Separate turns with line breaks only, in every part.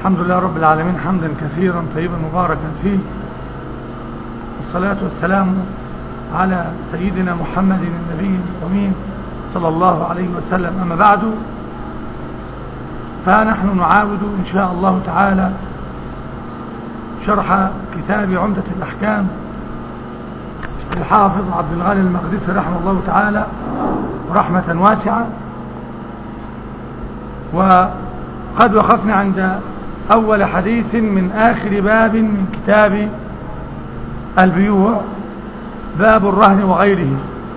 الحمد لله رب العالمين حمدا كثيرا طيبا مباركا فيه والصلاة والسلام على سيدنا محمد النبي الأمين صلى الله عليه وسلم أما بعد فنحن نعاود إن شاء الله تعالى شرح كتاب عمدة الأحكام الحافظ عبد الغني المقدسي رحمه الله تعالى رحمة واسعة وقد وقفنا عند أول حديث من آخر باب من كتاب البيوع باب الرهن وغيره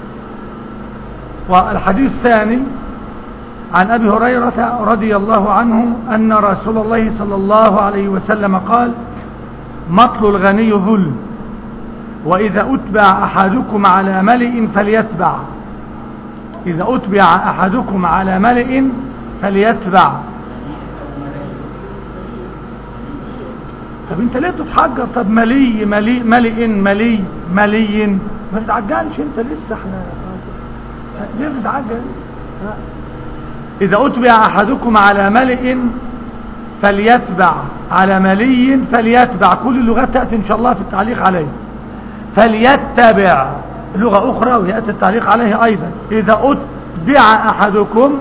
والحديث الثاني عن أبي هريرة رضي الله عنه أن رسول الله صلى الله عليه وسلم قال مطل الغني ظلم وإذا أتبع أحدكم على ملئ فليتبع إذا أتبع أحدكم على ملئ فليتبع طب انت ليه بتتحجر طب ملي ملي ملئ ملي ملي ما تتعجلش انت لسه احنا ليه بتتعجل اذا اتبع احدكم على ملئ فليتبع على ملي فليتبع كل اللغات تأتي ان شاء الله في التعليق عليه فليتبع لغة اخرى ويأتي التعليق عليه ايضا اذا اتبع احدكم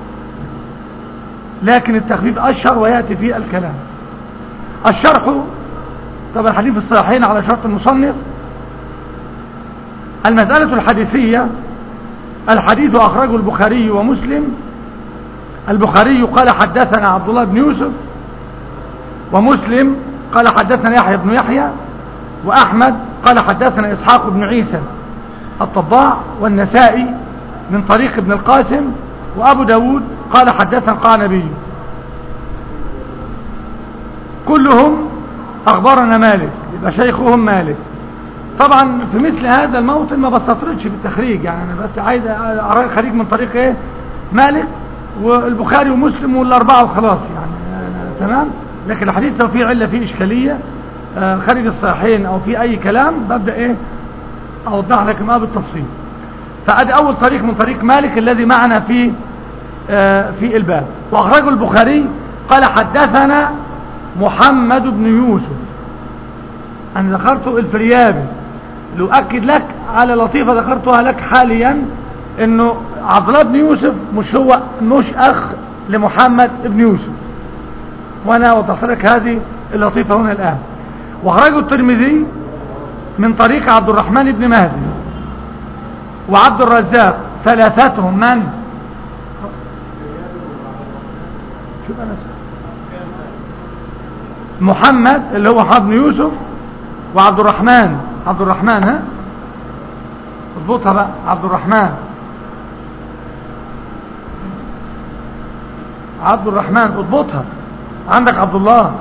لكن التخفيف اشهر ويأتي فيه الكلام الشرح طبعا الحديث الصحيحين على شرط المصنف المسألة الحديثية الحديث أخرجه البخاري ومسلم البخاري قال حدثنا عبد الله بن يوسف ومسلم قال حدثنا يحيى بن يحيى وأحمد قال حدثنا إسحاق بن عيسى الطباع والنسائي من طريق ابن القاسم وأبو داود قال حدثنا قال نبي كلهم أخبرنا مالك يبقى شيخهم مالك طبعا في مثل هذا الموطن ما بستطردش بالتخريج يعني أنا بس عايز أرى خريج من طريق إيه مالك والبخاري ومسلم والأربعة وخلاص يعني آه تمام لكن الحديث لو فيه علة فيه إشكالية آه خارج الصحيحين أو في أي كلام ببدأ إيه أوضح لك ما بالتفصيل فأدي أول طريق من طريق مالك الذي معنا في آه في الباب وأخرجه البخاري قال حدثنا محمد بن يوسف أنا ذكرت الفريابي لأؤكد لك على لطيفة ذكرتها لك حاليا انه عبد الله بن يوسف مش هو مش اخ لمحمد بن يوسف وانا اوضح لك هذه اللطيفة هنا الان واخرجه الترمذي من طريق عبد الرحمن بن مهدي وعبد الرزاق ثلاثتهم من شوف انا محمد اللي هو محمد بن يوسف وعبد الرحمن عبد الرحمن ها اضبطها بقى عبد الرحمن عبد الرحمن اضبطها عندك عبد الله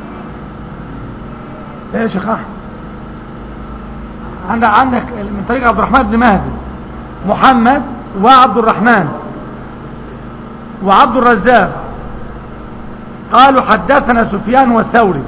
ايه يا شيخ احمد عندك عندك من طريق عبد الرحمن بن مهدي محمد وعبد الرحمن وعبد الرزاق قالوا حدثنا سفيان والثوري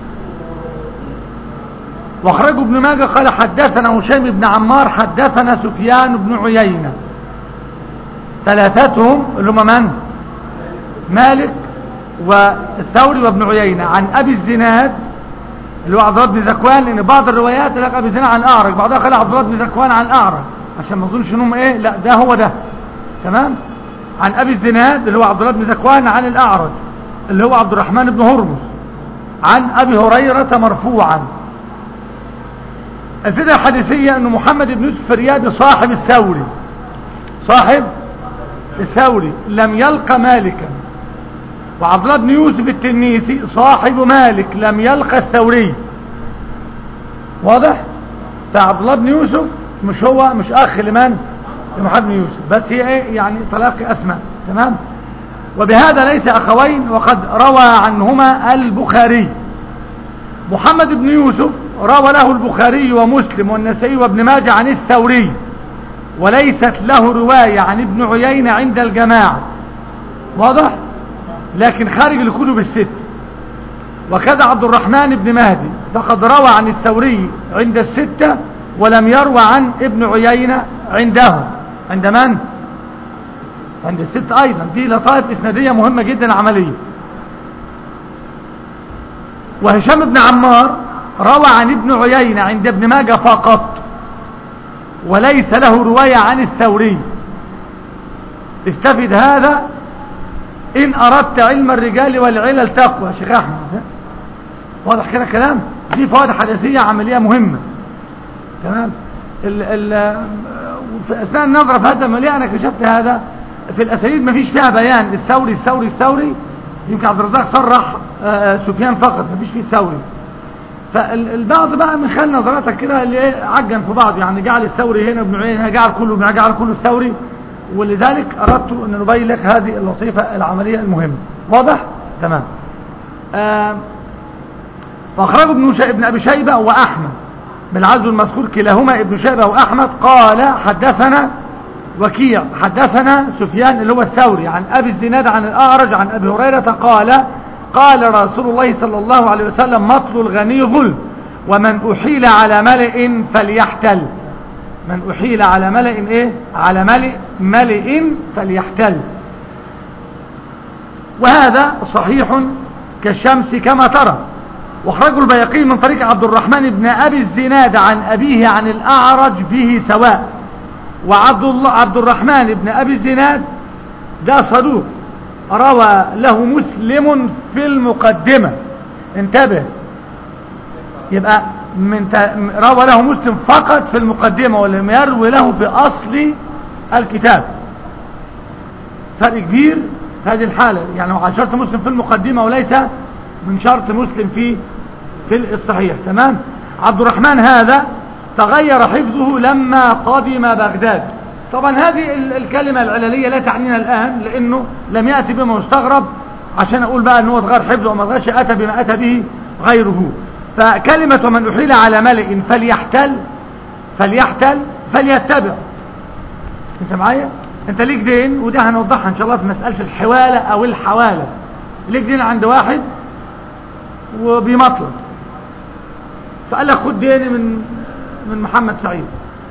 واخرجوا ابن ماجه قال حدثنا هشام بن عمار حدثنا سفيان بن عيينة ثلاثتهم اللي هم من مالك والثوري وابن عيينة عن ابي الزناد اللي هو عبد الله بن ذكوان لان بعض الروايات لك ابي الزناد عن الاعرج بعضها قال عبد الله بن ذكوان عن الاعرج عشان ما اظنش انهم ايه لا ده هو ده تمام عن ابي الزناد اللي هو عبد الله بن ذكوان عن الاعرج اللي هو عبد الرحمن بن هرمز عن ابي هريرة مرفوعا الفكرة الحديثية أن محمد بن يوسف الرياضي صاحب الثوري صاحب الثوري لم يلقى مالكا وعبد الله بن يوسف التنيسي صاحب مالك لم يلقى الثوري واضح فعبد الله بن يوسف مش هو مش أخ لمن لمحمد بن يوسف بس هي ايه يعني تلاقي أسماء تمام وبهذا ليس أخوين وقد روى عنهما البخاري محمد بن يوسف روى له البخاري ومسلم والنسائي وابن ماجه عن الثوري وليست له رواية عن ابن عيينة عند الجماعة واضح لكن خارج الكتب الست وكذا عبد الرحمن بن مهدي فقد روى عن الثوري عند الستة ولم يروى عن ابن عيينة عنده عند من عند الست ايضا دي لطائف اسنادية مهمة جدا عملية وهشام بن عمار روى عن ابن عيينة عند ابن ماجه فقط وليس له رواية عن الثوري استفد هذا إن أردت علم الرجال والعلل تقوى شيخ أحمد واضح كده كلام دي فوائد حدثية عملية مهمة تمام ال ال في أثناء النظرة في هذا المليء أنا اكتشفت هذا في الأساليب ما فيش فيها بيان الثوري الثوري الثوري يمكن عبد الرزاق صرح سفيان فقط ما فيش فيه الثوري فالبعض بقى من خلال نظراتك كده اللي ايه عجن في بعض يعني جعل الثوري هنا ابن عيينة جعل كله جعل كله الثوري ولذلك أردت أن نبين لك هذه اللطيفة العملية المهمة واضح؟ تمام آه فأخرجه ابن, ابن أبي شيبة وأحمد بالعزو المذكور كلاهما ابن شيبة وأحمد قال حدثنا وكيع حدثنا سفيان اللي هو الثوري عن أبي الزناد عن الأعرج عن أبي هريرة قال قال رسول الله صلى الله عليه وسلم مطل الغني ظلم ومن أحيل على ملئ فليحتل من أحيل على ملئ إيه على ملئ ملئ فليحتل وهذا صحيح كالشمس كما ترى واخرجه البيقي من طريق عبد الرحمن بن أبي الزناد عن أبيه عن الأعرج به سواء وعبد الله عبد الرحمن بن أبي الزناد ده صدوق روى له مسلم في المقدمة انتبه يبقى من روى له مسلم فقط في المقدمة ولم يروي له في أصل الكتاب فرق كبير في هذه الحالة يعني على شرط مسلم في المقدمة وليس من شرط مسلم في في الصحيح تمام عبد الرحمن هذا تغير حفظه لما قدم بغداد طبعا هذه الكلمة العللية لا تعنينا الآن لأنه لم يأتي بما مستغرب عشان أقول بقى أنه تغير حفظه وما تغيرش أتى بما أتى به غيره فكلمة ومن أحيل على ملئ فليحتل فليحتل فليتبع انت معايا انت ليك دين وده هنوضحها ان شاء الله في مسألة الحوالة او الحوالة ليك دين عند واحد وبيمطلب فقال لك خد ديني من من محمد سعيد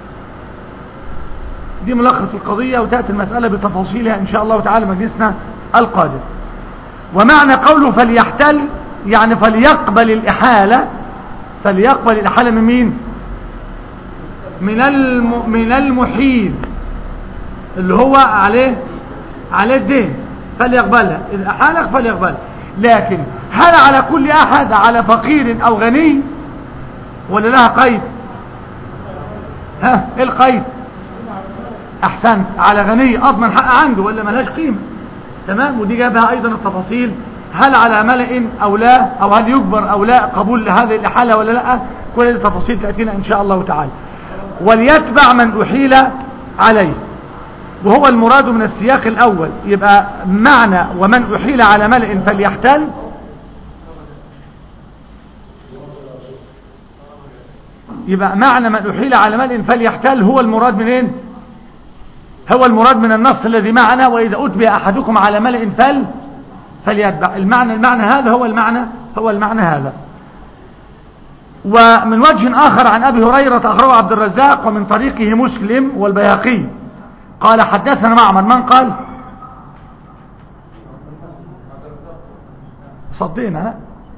دي ملخص القضية وتأتي المسألة بتفاصيلها إن شاء الله تعالى مجلسنا القادم ومعنى قوله فليحتل يعني فليقبل الإحالة فليقبل الإحالة من مين من الم من المحيل اللي هو عليه عليه الدين فليقبلها الإحالة فليقبلها لكن هل على كل أحد على فقير أو غني ولا لها قيد ها ايه القيد احسنت على غني اضمن حق عنده ولا ملهاش قيمة تمام ودي جابها ايضا التفاصيل هل على ملئ او لا او هل يجبر او لا قبول لهذه الاحالة ولا لا كل هذه التفاصيل تأتينا ان شاء الله تعالى وليتبع من احيل عليه وهو المراد من السياق الاول يبقى معنى ومن احيل على ملئ فليحتل يبقى معنى من أحيل على ملء فليحتل هو المراد منين هو المراد من النص الذي معنا وإذا أتبع أحدكم على ملء فل فليتبع المعنى المعنى هذا هو المعنى هو المعنى هذا ومن وجه آخر عن أبي هريرة أخرجه عبد الرزاق ومن طريقه مسلم والبياقي قال حدثنا معمر من قال صدينا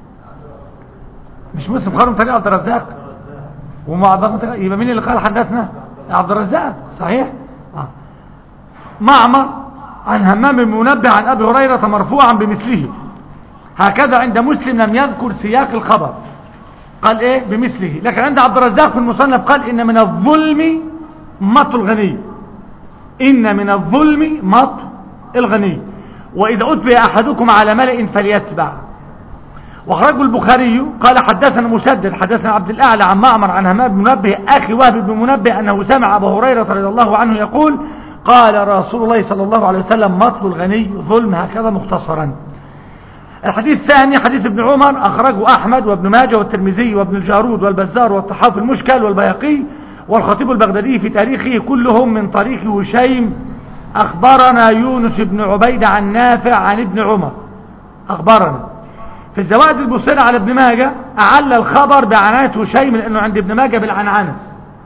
مش مسلم خرج من طريق عبد الرزاق ومعظم يبقى مين اللي قال حدثنا عبد الرزاق صحيح آه. معمر عن همام بن منبه عن ابي هريره مرفوعا بمثله هكذا عند مسلم لم يذكر سياق الخبر قال ايه بمثله لكن عند عبد الرزاق في المصنف قال ان من الظلم مط الغني ان من الظلم مط الغني واذا اتبع احدكم على ملئ فليتبع وخرجه البخاري قال حدثنا مسدد حدثنا عبد الأعلى عن معمر عن همام بن منبه أخي وهب بن منبه أنه سمع أبو هريرة رضي الله عنه يقول قال رسول الله صلى الله عليه وسلم مطل الغني ظلم هكذا مختصرا الحديث الثاني حديث ابن عمر أخرجه أحمد وابن ماجه والترمذي وابن الجارود والبزار والطحاف المشكل والبيقي والخطيب البغدادي في تاريخه كلهم من طريق هشيم أخبرنا يونس بن عبيد عن نافع عن ابن عمر أخبرنا في الزوائد البصيرة على ابن ماجه أعل الخبر بعناية هشيم لأنه عند ابن ماجه بالعنعنة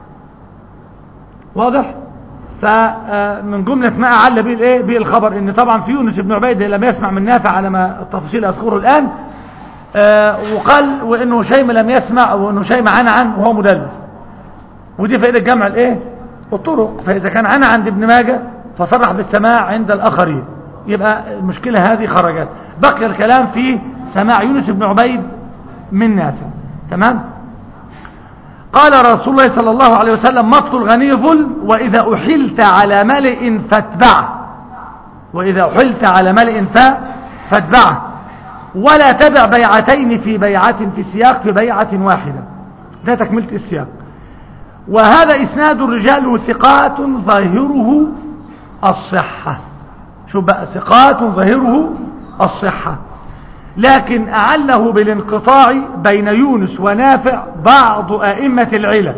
واضح فمن جملة ما أعل به الايه به الخبر ان طبعا في يونس بن عبيد لم يسمع من نافع على ما التفاصيل أذكره الآن آه وقال وانه شيم لم يسمع وانه شيم عن عن وهو مدلس ودي فائده جمع الايه الطرق فاذا كان عن عند ابن ماجه فصرح بالسماع عند الاخرين يبقى المشكله هذه خرجت بقي الكلام في سماع يونس بن عبيد من نافع تمام قال رسول الله صلى الله عليه وسلم مطل الغني ظلم وإذا أحلت على ملئ فاتبعه وإذا أحلت على ملئ فاتبعه ولا تبع بيعتين في بيعة في سياق في بيعة واحدة ده تكملة السياق وهذا إسناد الرجال ثقات ظاهره الصحة شوف بقى ثقات ظاهره الصحة لكن أعله بالانقطاع بين يونس ونافع بعض أئمة العلة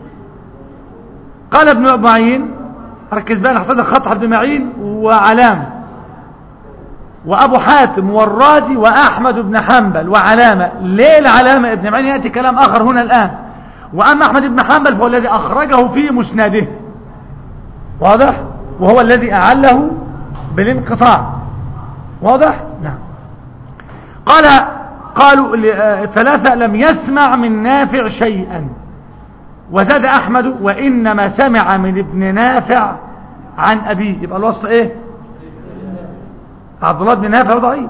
قال ابن معين ركز بقى نحتاج خط ابن معين وعلامة وأبو حاتم والرازي وأحمد بن حنبل وعلامة ليه العلامة ابن معين يأتي كلام آخر هنا الآن وأما أحمد بن حنبل فهو الذي أخرجه في مسنده واضح وهو الذي أعله بالانقطاع واضح نعم قال قالوا الثلاثة لم يسمع من نافع شيئا وزاد أحمد وإنما سمع من ابن نافع عن أبيه يبقى الوسط إيه عبد الله بن نافع ضعيف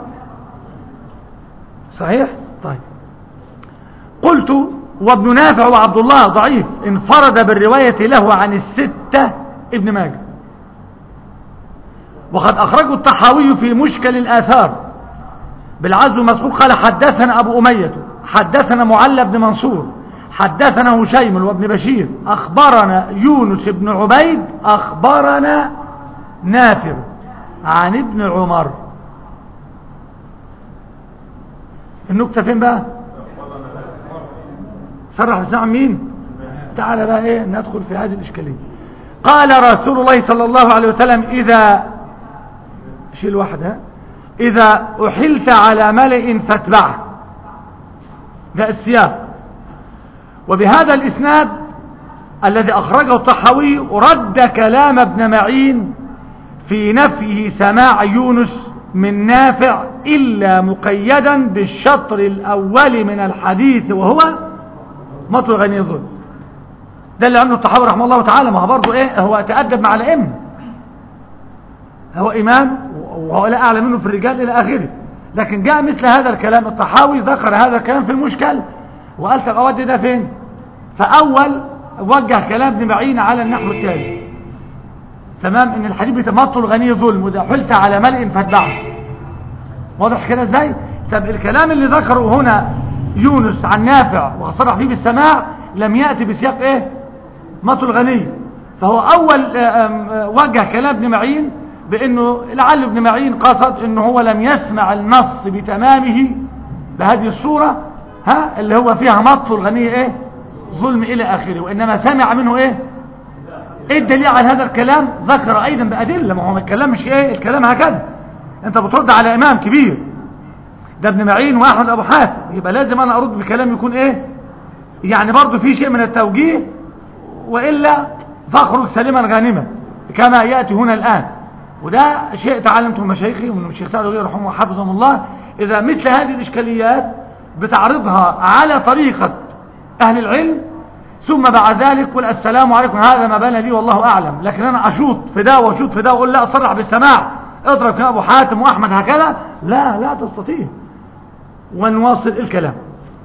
صحيح طيب قلت وابن نافع وعبد الله ضعيف انفرد بالرواية له عن الستة ابن ماجه وقد أخرجه الطحاوي في مشكل الآثار بالعزو المذكور قال حدثنا أبو أمية حدثنا معلى بن منصور حدثنا هشيم وابن بشير أخبرنا يونس بن عبيد أخبرنا نافع عن ابن عمر النكتة فين بقى صرح بسمع مين تعال بقى ايه ندخل في هذه الإشكالية قال رسول الله صلى الله عليه وسلم إذا شيل واحد ها إذا أحلت على ملئ فاتبعه ده السياق وبهذا الإسناد الذي أخرجه الطحاوي رد كلام ابن معين في نفيه سماع يونس من نافع إلا مقيدا بالشطر الأول من الحديث وهو مطل غني ظلم ده اللي عمله الطحاوي رحمه الله تعالى ما هو برضه ايه هو تأدب مع الأئمة هو إمام وهو لا أعلى منه في الرجال إلى آخره لكن جاء مثل هذا الكلام الطحاوي ذكر هذا الكلام في المشكل وقال طب أودي ده فين فأول وجه كلام ابن معين على النحو التالي تمام ان الحديث بتمطل الغني ظلم وده حلت على ملء فاتبعه واضح كده ازاي طب الكلام اللي ذكره هنا يونس عن نافع وصرح فيه بالسماع لم يأتي بسياق ايه مطل الغني فهو اول وجه كلام ابن معين بانه لعل ابن معين قصد انه هو لم يسمع النص بتمامه بهذه الصورة ها اللي هو فيها مطل الغني ايه ظلم الى اخره وانما سمع منه ايه ايه الدليل على هذا الكلام ذكر ايضا بادله ما هو الكلام مش ايه الكلام هكذا انت بترد على امام كبير ده ابن معين واحمد ابو حاتم يبقى لازم انا ارد بكلام يكون ايه يعني برضه في شيء من التوجيه والا فاخرج سليما غانما كما ياتي هنا الان وده شيء تعلمته من مشايخي ومن الشيخ سعد الغير رحمه حفظهم الله اذا مثل هذه الاشكاليات بتعرضها على طريقه اهل العلم ثم بعد ذلك قل السلام عليكم هذا ما بان لي والله أعلم لكن أنا أشوط في ده وأشوط في ده وأقول لا أصرح بالسماع اضرب كما أبو حاتم وأحمد هكذا لا لا تستطيع ونواصل الكلام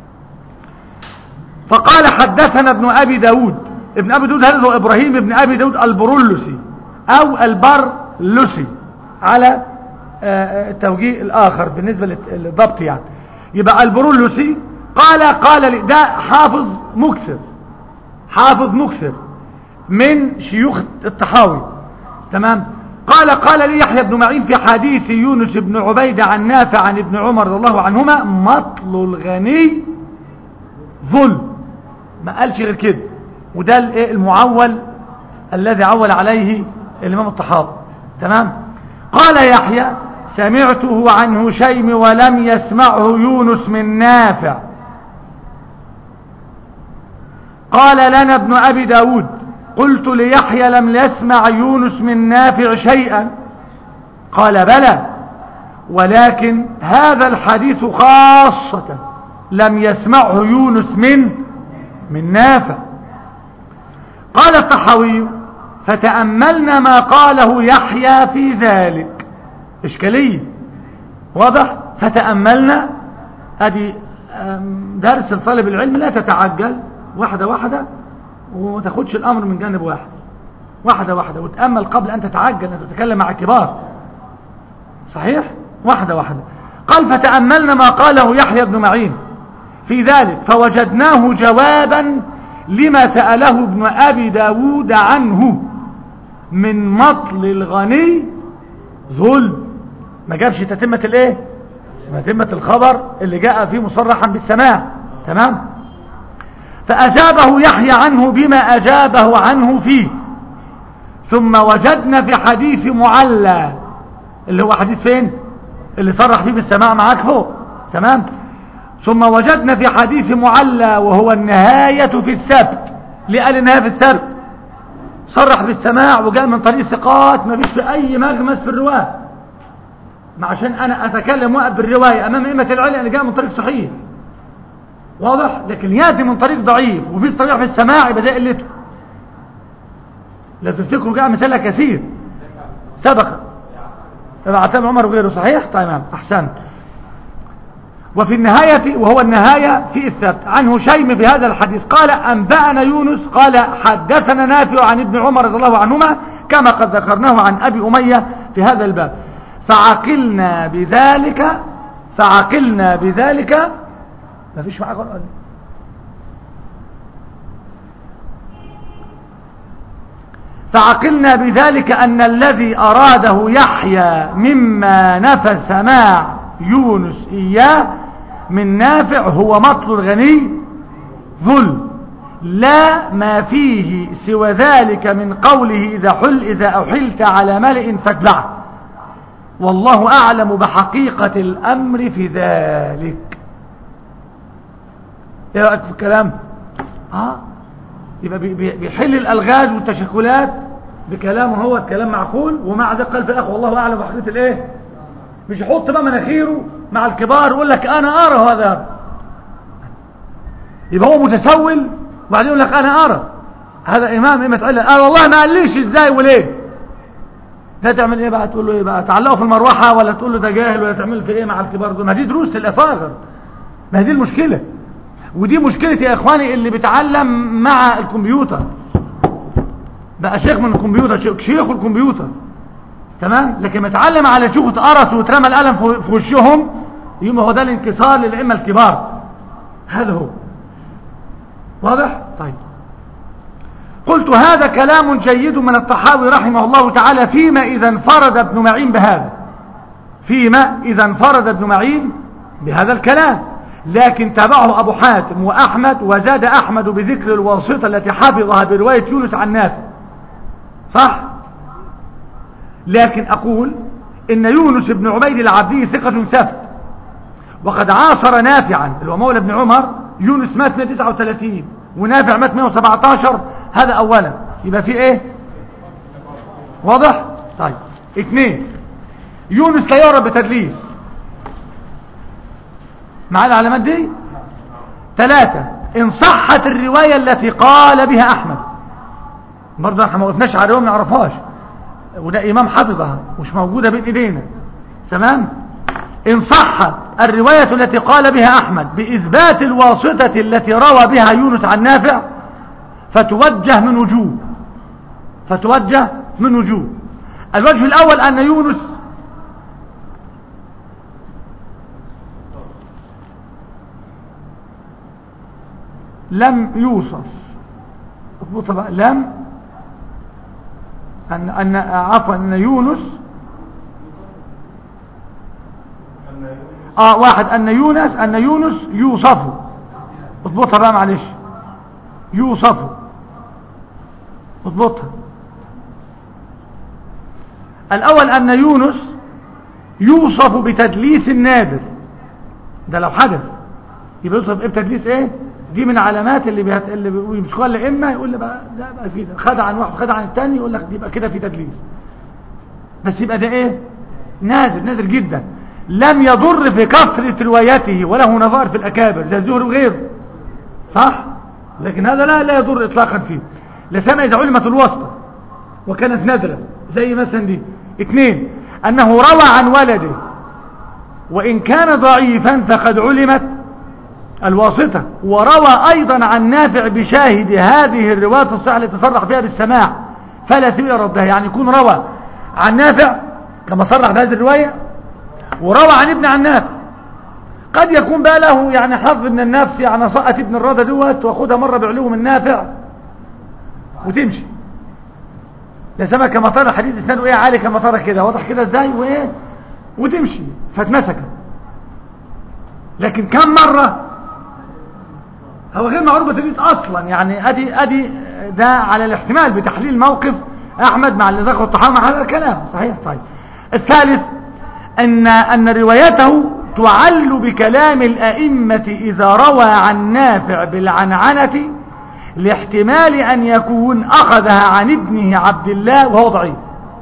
فقال حدثنا ابن أبي داود ابن أبي داود هذا هو إبراهيم ابن أبي داود البرولسي أو البرلسي على التوجيه الآخر بالنسبة للضبط يعني يبقى البرولسي قال قال لي ده حافظ مكثر حافظ مكثر من شيوخ الطحاوي تمام قال قال لي يحيى بن معين في حديث يونس بن عبيد عن نافع عن ابن عمر رضي الله عنهما مطل الغني ظلم ما قالش غير كده وده المعول الذي عول عليه الامام الطحاوي تمام قال يحيى سمعته عن هشيم ولم يسمعه يونس من نافع قال لنا ابن أبي داود قلت ليحيى لم يسمع يونس من نافع شيئا قال بلى ولكن هذا الحديث خاصة لم يسمعه يونس من من نافع قال الطحاوي فتأملنا ما قاله يحيى في ذلك إشكالية واضح فتأملنا ادي درس لطالب العلم لا تتعجل واحدة واحدة وما تاخدش الأمر من جانب واحد واحدة واحدة وتأمل قبل أن تتعجل أن تتكلم مع الكبار صحيح واحدة واحدة قال فتأملنا ما قاله يحيى بن معين في ذلك فوجدناه جوابا لما سأله ابن أبي داود عنه من مطل الغني ظلم ما جابش تتمة الايه تتمة الخبر اللي جاء فيه مصرحا بالسماع تمام فأجابه يحيى عنه بما أجابه عنه فيه ثم وجدنا في حديث معلى اللي هو حديث فين اللي صرح فيه بالسماع معاك فوق تمام ثم وجدنا في حديث معلى وهو النهاية في السبت ليه قال النهاية في السبت صرح بالسماع وجاء من طريق ثقات ما فيش في أي مغمس في الرواة ما عشان أنا أتكلم وقت بالرواية أمام أئمة العلم أنا جاء من طريق صحيح واضح لكن يأتي من طريق ضعيف وفي صريح في السماع يبقى ده قلته لا تفتكروا جاء مثالها كثير سبق تبع عتاب عمر وغيره صحيح تمام أحسنت وفي النهاية وهو النهاية في الثبت عنه شيم في هذا الحديث قال أنبأنا يونس قال حدثنا نافع عن ابن عمر رضي الله عنهما كما قد ذكرناه عن أبي أمية في هذا الباب فعقلنا بذلك فعقلنا بذلك ما فيش معاك ولا فعقلنا بذلك أن الذي أراده يحيى مما نفى سماع يونس إياه من نافع هو مطل الغني ظلم لا ما فيه سوى ذلك من قوله إذا حل إذا أحلت على ملئ فاتبعه والله أعلم بحقيقة الأمر في ذلك ايه رأيك في الكلام اه يبقى بيحل الألغاز والتشكلات بكلامه هو كلام معقول ومع ذلك قال في الأخ والله أعلم بحقيقة الايه مش يحط بقى مناخيره مع الكبار ويقول لك انا ارى هذا يبقى هو متسول وبعدين يقول لك انا ارى هذا امام امة علة قال والله ما قاليش ازاي وليه ده تعمل ايه بقى تقول له ايه بقى تعلقه في المروحه ولا تقول له ده جاهل ولا تعمل في ايه مع الكبار دول ما دي دروس الاصاغر ما دي المشكله ودي مشكله يا اخواني اللي بيتعلم مع الكمبيوتر بقى شيخ من الكمبيوتر شيخ الكمبيوتر تمام لكن متعلم على شوفة قرص وترمى القلم في وشهم يبقى هو ده الانكسار للائمه الكبار هذا هو واضح طيب قلت هذا كلام جيد من الطحاوي رحمه الله تعالى فيما إذا انفرد ابن معين بهذا فيما إذا انفرد ابن معين بهذا الكلام لكن تابعه أبو حاتم وأحمد وزاد أحمد بذكر الواسطة التي حفظها برواية يونس عن نافع صح لكن أقول إن يونس بن عبيد العبدي ثقة ثبت وقد عاصر نافعا اللي هو مولى ابن عمر يونس مات 139 ونافع مات 117 هذا أولا يبقى في إيه واضح طيب اثنين يونس لا يعرف بتدليس مع العلامات دي ثلاثة إن صحت الرواية التي قال بها أحمد برضه احنا ما وقفناش على الرواية ما نعرفهاش وده إمام حفظها مش موجودة بين إيدينا تمام إن صحت الرواية التي قال بها أحمد بإثبات الواسطة التي روى بها يونس عن نافع فتوجه من وجوه فتوجه من وجوه الوجه الأول أن يونس لم يوصف اضبطها بقى لم أن أن عفوا أن يونس اه واحد أن يونس أن يونس يوصف اضبطها بقى معلش يوصف اضبطها الأول أن يونس يوصف بتدليس النادر ده لو حدث يبقى يوصف ايه بتدليس ايه دي من علامات اللي بيهت... اللي بيمسكوها الائمه يقول لي بقى ده بقى في خدع عن واحد خدع عن الثاني يقول لك يبقى كده في تدليس بس يبقى ده ايه نادر نادر جدا لم يضر في كثرة روايته وله نظائر في الأكابر زي الزهري وغيره صح لكن هذا لا لا يضر إطلاقا فيه لسنا إذا علمت الواسطة وكانت نادرة زي مثلا دي اثنين أنه روى عن ولده وإن كان ضعيفا فقد علمت الواسطة وروى أيضا عن نافع بشاهد هذه الرواية الصحيحة التي تصرح فيها بالسماع فلا سبيل ردها يعني يكون روى عن نافع كما صرح بهذه الرواية وروى عن ابن عن نافع قد يكون بقى له يعني حظ من النفس يعني سقط ابن الرضا دوت واخدها مرة بعلوم النافع وتمشي لسما كما ترى حديث اسناده ايه عالي كما ترى كده واضح كده ازاي وايه وتمشي فاتمسك لكن كم مرة هو غير معروف بالتدريس اصلا يعني ادي ادي ده على الاحتمال بتحليل موقف احمد مع اللي ذكره الطحاوي مع هذا الكلام صحيح طيب الثالث ان ان روايته تعل بكلام الائمه اذا روى عن نافع بالعنعنه لاحتمال ان يكون اخذها عن ابنه عبد الله وهو ضعيف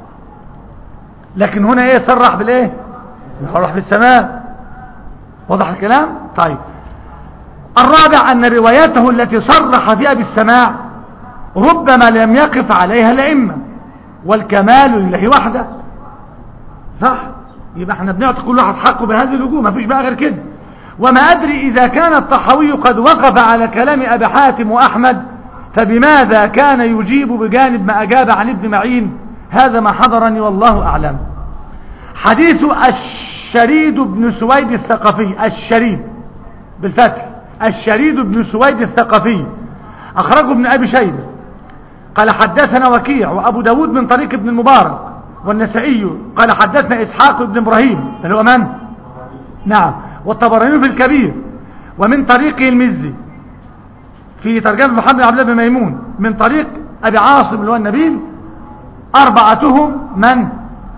لكن هنا ايه صرح بالايه صرح بالسماء واضح الكلام طيب الرابع أن روايته التي صرح فيها بالسماع ربما لم يقف عليها الأئمة والكمال لله وحده صح يبقى احنا بنعطي كل واحد حقه بهذه الوجوه ما فيش بقى غير كده وما أدري إذا كان الطحاوي قد وقف على كلام أبي حاتم وأحمد فبماذا كان يجيب بجانب ما أجاب عن ابن معين هذا ما حضرني والله أعلم حديث الشريد بن سويد الثقفي الشريد بالفتح الشريد بن سويد الثقفي أخرجه ابن أبي شيبة قال حدثنا وكيع وأبو داود من طريق ابن المبارك والنسائي قال حدثنا إسحاق بن إبراهيم اللي هو من؟ نعم والطبراني في الكبير ومن طريقه المزي في ترجمة محمد عبد الله بن ميمون من طريق أبي عاصم اللي هو النبيل أربعتهم من؟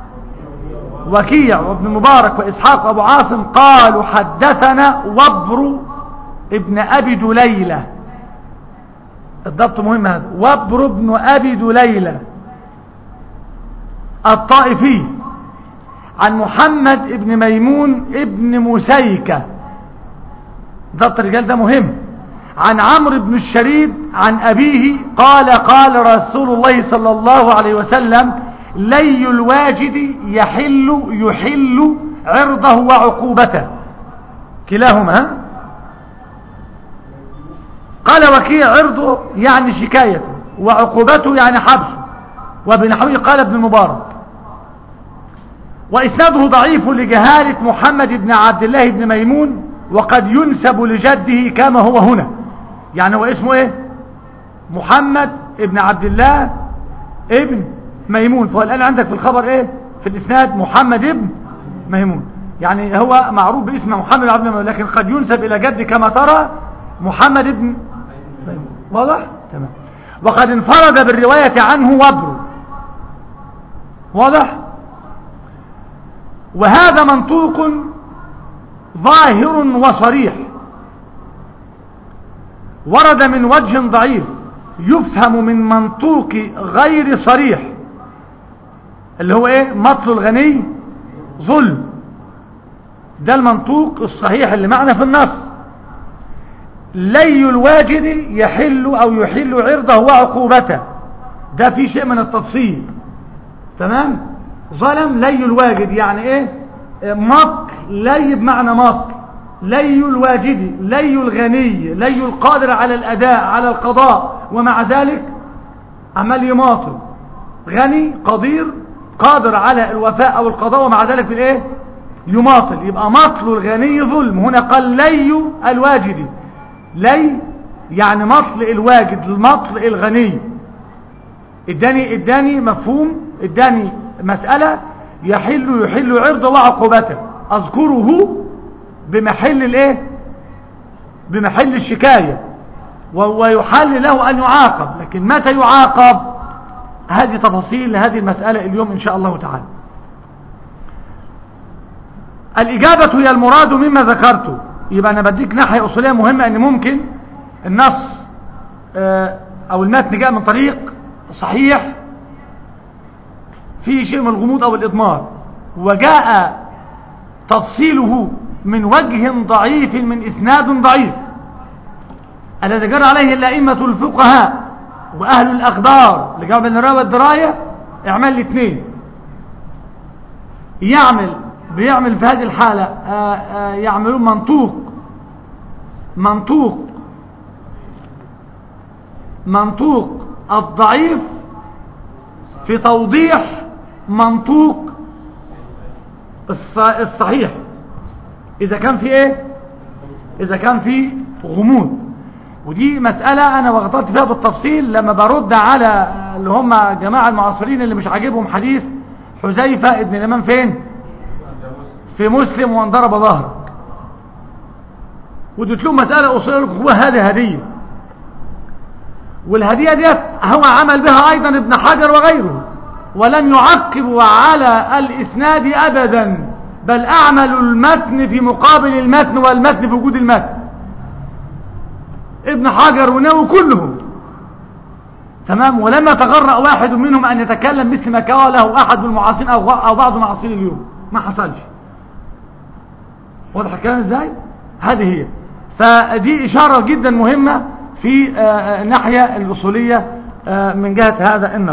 وكيع وابن مبارك وإسحاق وأبو عاصم قالوا حدثنا وبر ابن أبي دليلة الضبط مهم هذا وبر ابن أبي دليلة الطائفي عن محمد ابن ميمون ابن مسيكة ضبط الرجال ده مهم عن عمرو بن الشريد عن أبيه قال قال رسول الله صلى الله عليه وسلم لي الواجد يحل يحل عرضه وعقوبته كلاهما قال وكيع عرضه يعني شكايته وعقوبته يعني حبسه وبنحوه قال ابن المبارك وإسناده ضعيف لجهالة محمد بن عبد الله بن ميمون وقد ينسب لجده كما هو هنا يعني هو اسمه ايه محمد ابن عبد الله ابن ميمون فهو الآن عندك في الخبر ايه في الإسناد محمد ابن ميمون يعني هو معروف باسم محمد بن عبد الله لكن قد ينسب إلى جد كما ترى محمد ابن ميمون واضح تمام وقد انفرد بالرواية عنه وبر واضح وهذا منطوق ظاهر وصريح ورد من وجه ضعيف يفهم من منطوق غير صريح اللي هو ايه مطل الغني ظلم ده المنطوق الصحيح اللي معنا في النص لي الواجد يحل او يحل عرضه وعقوبته ده في شيء من التفصيل تمام ظلم لي الواجد يعني ايه مط لي بمعنى مط لي الواجد لي الغني لي القادر على الاداء على القضاء ومع ذلك عمال يماطل غني قدير قادر على الوفاء او القضاء ومع ذلك بالايه يماطل يبقى مطل الغني ظلم هنا قال لي الواجد لي يعني مطل الواجد المطل الغني اداني اداني مفهوم اداني مسألة يحل يحل عرضه وعقوبته اذكره بمحل الايه بمحل الشكاية ويحل له ان يعاقب لكن متى يعاقب هذه تفاصيل هذه المسألة اليوم ان شاء الله تعالى الإجابة هي المراد مما ذكرته يبقى أنا بديك ناحية أصولية مهمة أن ممكن النص أو المتن جاء من طريق صحيح فيه شيء من الغموض أو الإضمار وجاء تفصيله من وجه ضعيف من إسناد ضعيف الذي جرى عليه الأئمة الفقهاء وأهل الأخبار اللي جاب الراوي والدراية اعمل الاثنين يعمل بيعمل في هذه الحالة آآ آآ يعملون منطوق منطوق منطوق الضعيف في توضيح منطوق الصحيح إذا كان في إيه إذا كان في غموض ودي مسألة أنا وغطرت فيها بالتفصيل لما برد على اللي هم جماعة المعاصرين اللي مش عاجبهم حديث حذيفة ابن الإمام فين في مسلم وانضرب ظهرك ودت لهم مسألة أصول هو هذه هدية والهدية ديت هو عمل بها أيضا ابن حجر وغيره ولم يعقبوا على الإسناد أبدا بل أعملوا المتن في مقابل المتن والمتن في وجود المتن ابن حجر ونوي كلهم تمام ولما تغرأ واحد منهم أن يتكلم مثل ما قاله أحد من المعاصرين أو أو بعض المعاصرين اليوم ما حصلش واضح الكلام ازاي هذه هي فدي إشارة جدا مهمة في الناحية الأصولية من جهة هذا النص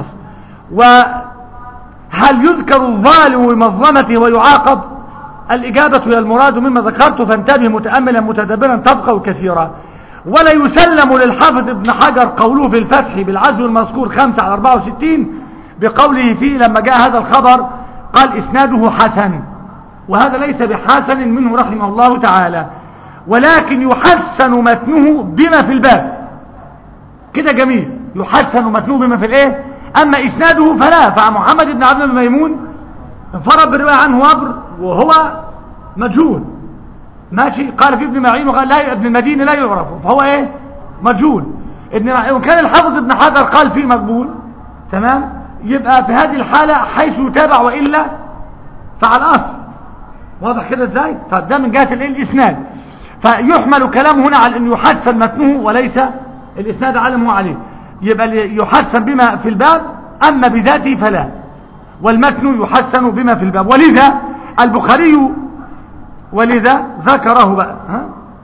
وهل يذكر الظالم بمظلمته ويعاقب الإجابة هي المراد مما ذكرته فانتبه متأملا متدبرا تبقى كثيرا ولا يسلم للحافظ ابن حجر قوله في الفتح بالعزو المذكور 5 على 64 بقوله فيه لما جاء هذا الخبر قال إسناده حسن وهذا ليس بحسن منه رحمه الله تعالى ولكن يحسن متنه بما في الباب كده جميل يحسن متنه بما في الايه اما اسناده فلا فمحمد بن عبد الميمون انفرد بالروايه عنه وبر وهو مجهول ماشي قال في ابن معين وقال لا ابن المدينه لا يعرف فهو ايه مجهول ابن وكان الحافظ ابن حجر قال فيه مقبول تمام يبقى في هذه الحاله حيث يتابع والا فعلى الاصل واضح كده ازاي طب ده من جهه الايه الاسناد فيحمل كلامه هنا على انه يحسن متنه وليس الاسناد على ما هو عليه يبقى يحسن بما في الباب اما بذاته فلا والمتن يحسن بما في الباب ولذا البخاري ولذا ذكره بقى ها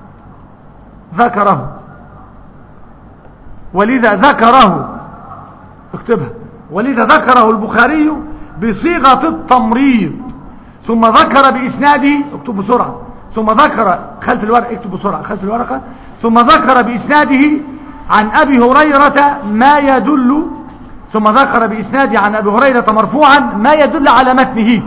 ذكره ولذا ذكره اكتبها ولذا ذكره البخاري بصيغة التمريض ثم ذكر بإسناده اكتب بسرعة ثم ذكر خلف الورقة اكتب بسرعة خلف الورقة ثم ذكر بإسناده عن أبي هريرة ما يدل ثم ذكر بإسناده عن أبي هريرة مرفوعا ما يدل على متنه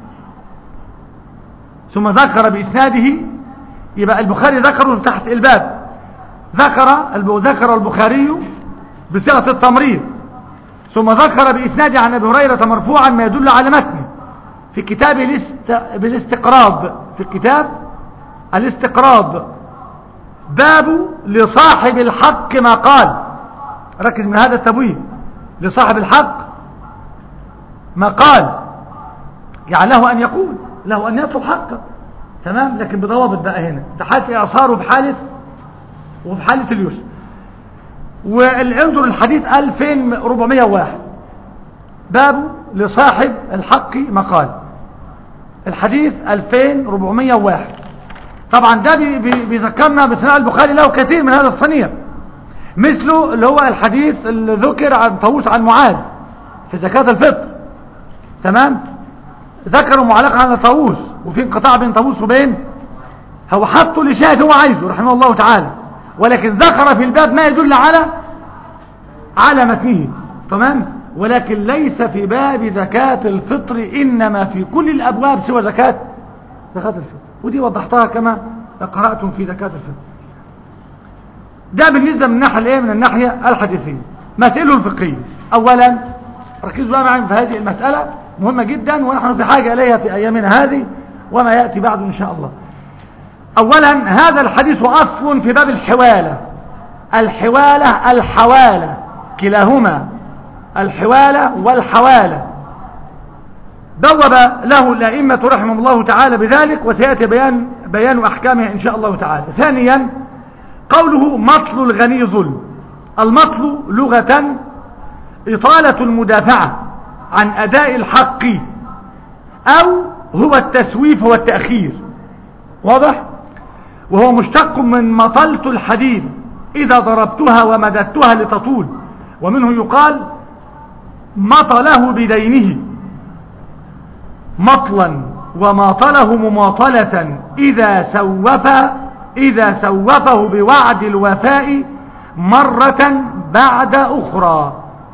ثم ذكر بإسناده يبقى البخاري ذكره تحت الباب ذكر ذكر البخاري بصيغة التمريض ثم ذكر بإسناده عن أبي هريرة مرفوعا ما يدل على متنه في كتاب الاست... بالاستقراض في الكتاب الاستقراض باب لصاحب الحق ما قال ركز من هذا التبويب لصاحب الحق ما قال يعني له أن يقول له أن يطلب حقه تمام لكن بضوابط بقى هنا ده حالة إعصار وفي حالة وفي حالة اليسر وانظر الحديث 2401 باب لصاحب الحق مقال الحديث 2401 طبعا ده بي بي بيذكرنا بسناء البخاري له كثير من هذا الصنيع مثله اللي هو الحديث اللي ذكر عن طاووس عن معاذ في زكاة الفطر تمام ذكروا معلقة عن طاووس وفي انقطاع بين طاووس وبين هو حطه لشاهد هو عايزه رحمه الله تعالى ولكن ذكر في الباب ما يدل على على متنه تمام ولكن ليس في باب زكاة الفطر إنما في كل الأبواب سوى زكاة زكاة الفطر ودي وضحتها كما قرأتم في زكاة الفطر ده بالنسبة من الناحية الايه من الناحية الحديثية مسائله الفقهية أولا ركزوا بقى معي في هذه المسألة مهمة جدا ونحن في حاجة إليها في أيامنا هذه وما يأتي بعد إن شاء الله أولا هذا الحديث أصل في باب الحوالة الحوالة الحوالة كلاهما الحوالة والحوالة بوب له الأئمة رحمه الله تعالى بذلك وسيأتي بيان, بيان أحكامها إن شاء الله تعالى ثانيا قوله مطل الغني ظلم المطل لغة إطالة المدافعة عن أداء الحق أو هو التسويف والتأخير واضح وهو مشتق من مطلت الحديد إذا ضربتها ومددتها لتطول ومنه يقال مطله بدينه مطلا وماطله مماطلة إذا سوف إذا سوفه بوعد الوفاء مرة بعد أخرى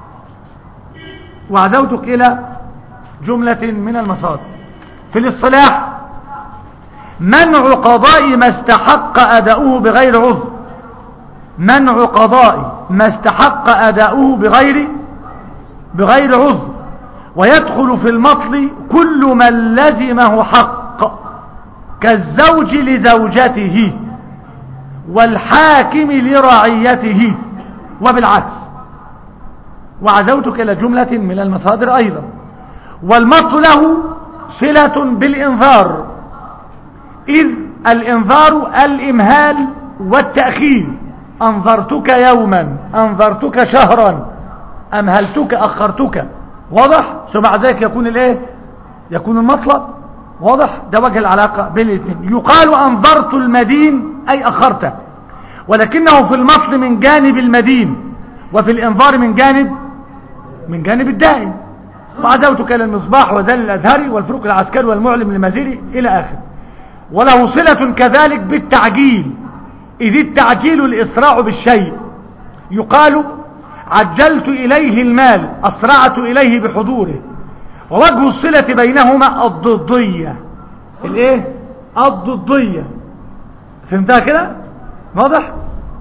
وعزوتك إلى جملة من المصادر في الاصطلاح منع قضاء ما استحق أداؤه بغير عذر منع قضاء ما استحق أداؤه بغير بغير عذر ويدخل في المطل كل من لزمه حق كالزوج لزوجته والحاكم لرعيته وبالعكس وعزوتك إلى جملة من المصادر أيضا والمطل له صلة بالإنذار إذ الإنذار الإمهال والتأخير أنظرتك يوما أنظرتك شهرا أمهلتك أخرتك واضح ثم بعد ذلك يكون الايه يكون المطلب واضح ده وجه العلاقة بين الاثنين يقال أنظرت المدين أي أخرته ولكنه في المطل من جانب المدين وفي الإنظار من جانب من جانب الدائم وعزوتك إلى المصباح وذل الأزهري والفروق العسكري والمعلم المزيري إلى آخر وله صلة كذلك بالتعجيل إذ التعجيل الإسراع بالشيء يقال عجلت إليه المال أسرعت إليه بحضوره ووجه الصلة بينهما الضدية الايه الضدية فهمتها كده واضح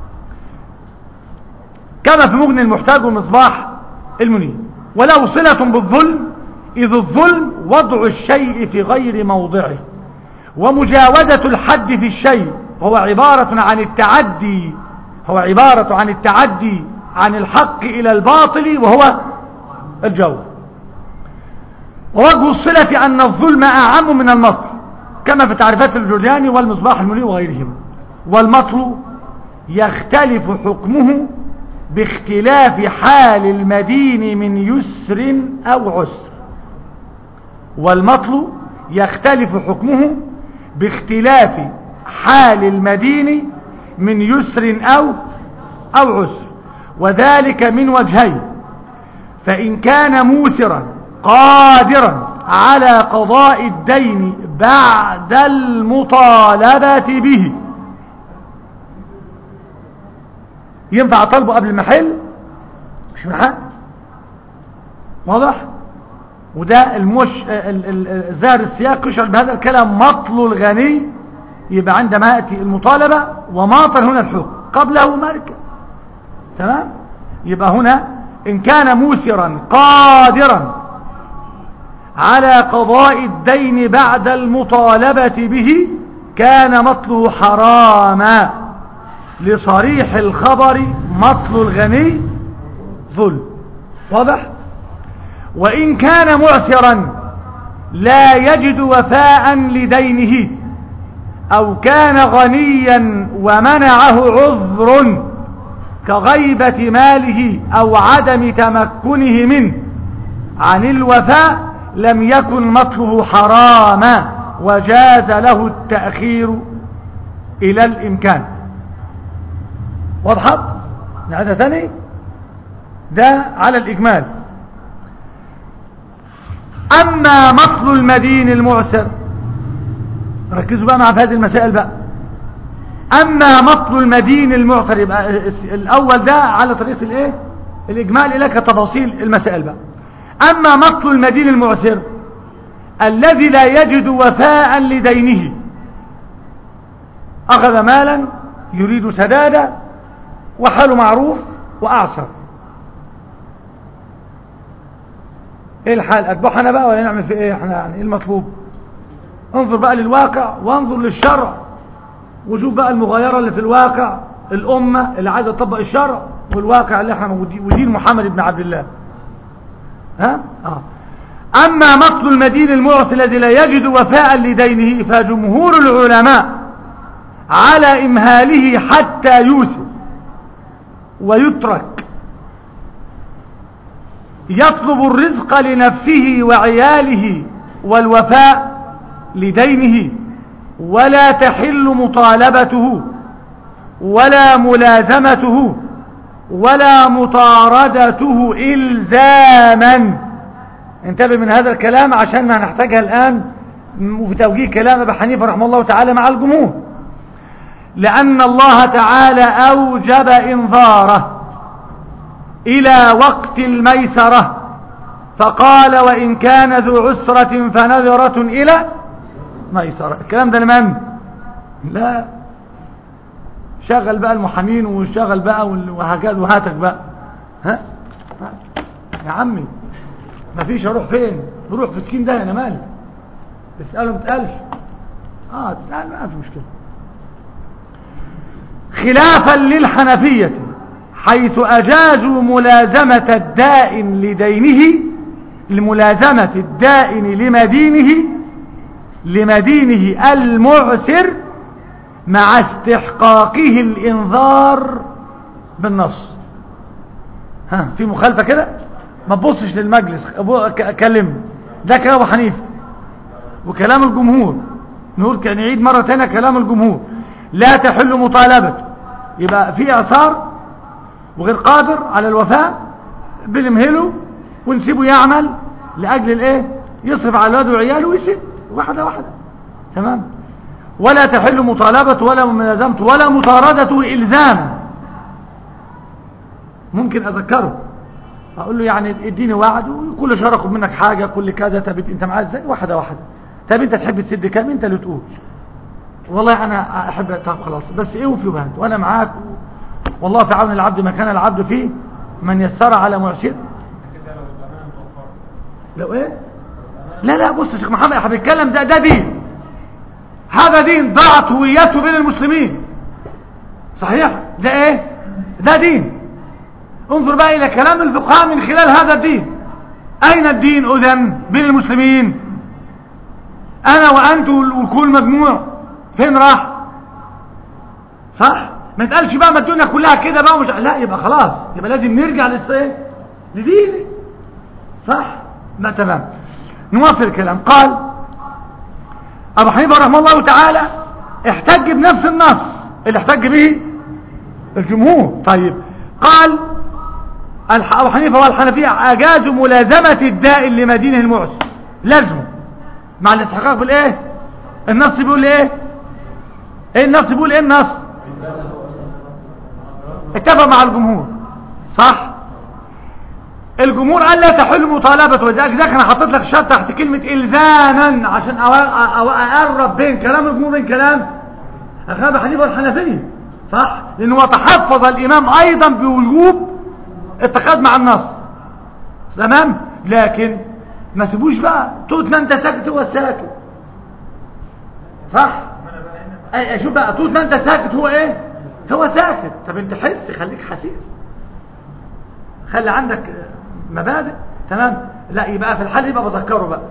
كما في مغني المحتاج ومصباح المنير وله صلة بالظلم إذ الظلم وضع الشيء في غير موضعه ومجاوزة الحد في الشيء هو عبارة عن التعدي هو عبارة عن التعدي عن الحق إلى الباطل وهو الجور ووجه الصلة أن الظلم أعم من المطل كما في تعريفات الجرياني والمصباح المنير وغيرهما والمطل يختلف حكمه باختلاف حال المدين من يسر أو عسر والمطل يختلف حكمه باختلاف حال المدين من يسر أو أو عسر وذلك من وجهين فإن كان موسرا قادرا على قضاء الدين بعد المطالبة به ينفع طلبه قبل المحل مش من حق واضح وده المش الزهر السياق يشعر بهذا الكلام مطل الغني يبقى عندما يأتي المطالبة وماطل هنا الحكم قبله مركب تمام يبقى هنا إن كان موسرا قادرا على قضاء الدين بعد المطالبة به كان مطله حراما لصريح الخبر مطل الغني ظلم واضح وإن كان معسرا لا يجد وفاء لدينه أو كان غنيا ومنعه عذر كغيبة ماله أو عدم تمكنه منه عن الوفاء لم يكن مطله حراما وجاز له التأخير إلى الإمكان وضحت نعيدها ثاني ده على الإجمال أما مطل المدين المعسر ركزوا بقى مع في هذه المسائل بقى أما مطل المدين المعسر يبقى الأول ده على طريقة الإيه الإجمال إليك تفاصيل المسائل بقى أما مطل المدين المعسر الذي لا يجد وفاء لدينه أخذ مالا يريد سداده وحاله معروف وأعصر ايه الحال اذبحنا بقى ولا نعمل في ايه احنا يعني ايه المطلوب انظر بقى للواقع وانظر للشرع وشوف بقى المغايرة اللي في الواقع الامة اللي عايزة تطبق الشرع والواقع اللي احنا موجودين ودين محمد بن عبد الله ها اه اما مطل المدين المعصي الذي لا يجد وفاء لدينه فجمهور العلماء على امهاله حتى يوسف ويترك يطلب الرزق لنفسه وعياله والوفاء لدينه ولا تحل مطالبته ولا ملازمته ولا مطاردته إلزاما انتبه من هذا الكلام عشان ما هنحتاجها الآن وفي توجيه كلام أبي حنيفة رحمه الله تعالى مع الجمهور لأن الله تعالى أوجب إنظاره إلى وقت الميسرة فقال وإن كان ذو عسرة فنذرة إلى ميسرة الكلام ده لمن؟ لا شغل بقى المحامين وشغل بقى وهكذا وهاتك بقى ها يا عمي ما فيش اروح فين نروح في السكين ده انا مالي تساله ما تسالش اه تسال ما في مشكله خلافا للحنفيه حيث اجازوا ملازمه الدائن لدينه لملازمه الدائن لمدينه لمدينه المعسر مع استحقاقه الانذار بالنص ها في مخالفة كده ما تبصش للمجلس كلم ده كلام ابو حنيفه وكلام الجمهور نقول كان نعيد مرة تانية كلام الجمهور لا تحل مطالبة يبقى في اعصار وغير قادر على الوفاء بنمهله ونسيبه يعمل لاجل الايه يصرف على اولاده وعياله ويسد واحدة واحدة تمام ولا تحل مطالبة ولا ملازمته ولا مطاردته إلزاما ممكن أذكره أقول له يعني اديني وعد وكل شهر أخذ منك حاجة كل كذا طب أنت معايا إزاي واحدة واحدة طب أنت تحب تسد كام أنت اللي تقول والله أنا أحب طب خلاص بس إيه وفي وهد وأنا معاك والله في عون العبد ما كان العبد فيه من يسر على معسر لو إيه لا لا بص يا شيخ محمد احنا بنتكلم ده ده دين هذا دين ضاعت هويته بين المسلمين صحيح ده ايه ده دين انظر بقى الى كلام الفقهاء من خلال هذا الدين اين الدين اذن بين المسلمين انا وانت والكل مجموع فين راح صح ما تقالش بقى ما الدنيا كلها كده بقى ومش لا يبقى خلاص يبقى لازم نرجع للصيه لديني صح ما تمام نواصل الكلام قال أبو حنيفة رحمه الله تعالى احتج بنفس النص اللي احتج به الجمهور طيب قال أبو حنيفة والحنفية أجازوا ملازمة الدائن لمدينه المعسر لازمه مع الاستحقاق بالايه النص بيقول ايه ايه النص بيقول ايه النص اتفق مع الجمهور صح الجمهور قال لا تحل مطالبة وذلك ذاك انا حطيت لك شرط تحت كلمة الزاما عشان اقرب بين كلام الجمهور بين كلام اخاب حنيفة والحنفية صح لانه تحفظ الامام ايضا بوجوب اتخاذ مع النص تمام لكن ما تسيبوش بقى توت ما انت ساكت هو ساكت صح اي شوف بقى توت ما انت ساكت هو ايه هو ساكت طب انت حس خليك حسيس خلي عندك مبادئ تمام لا يبقى في الحل يبقى بذكره بقى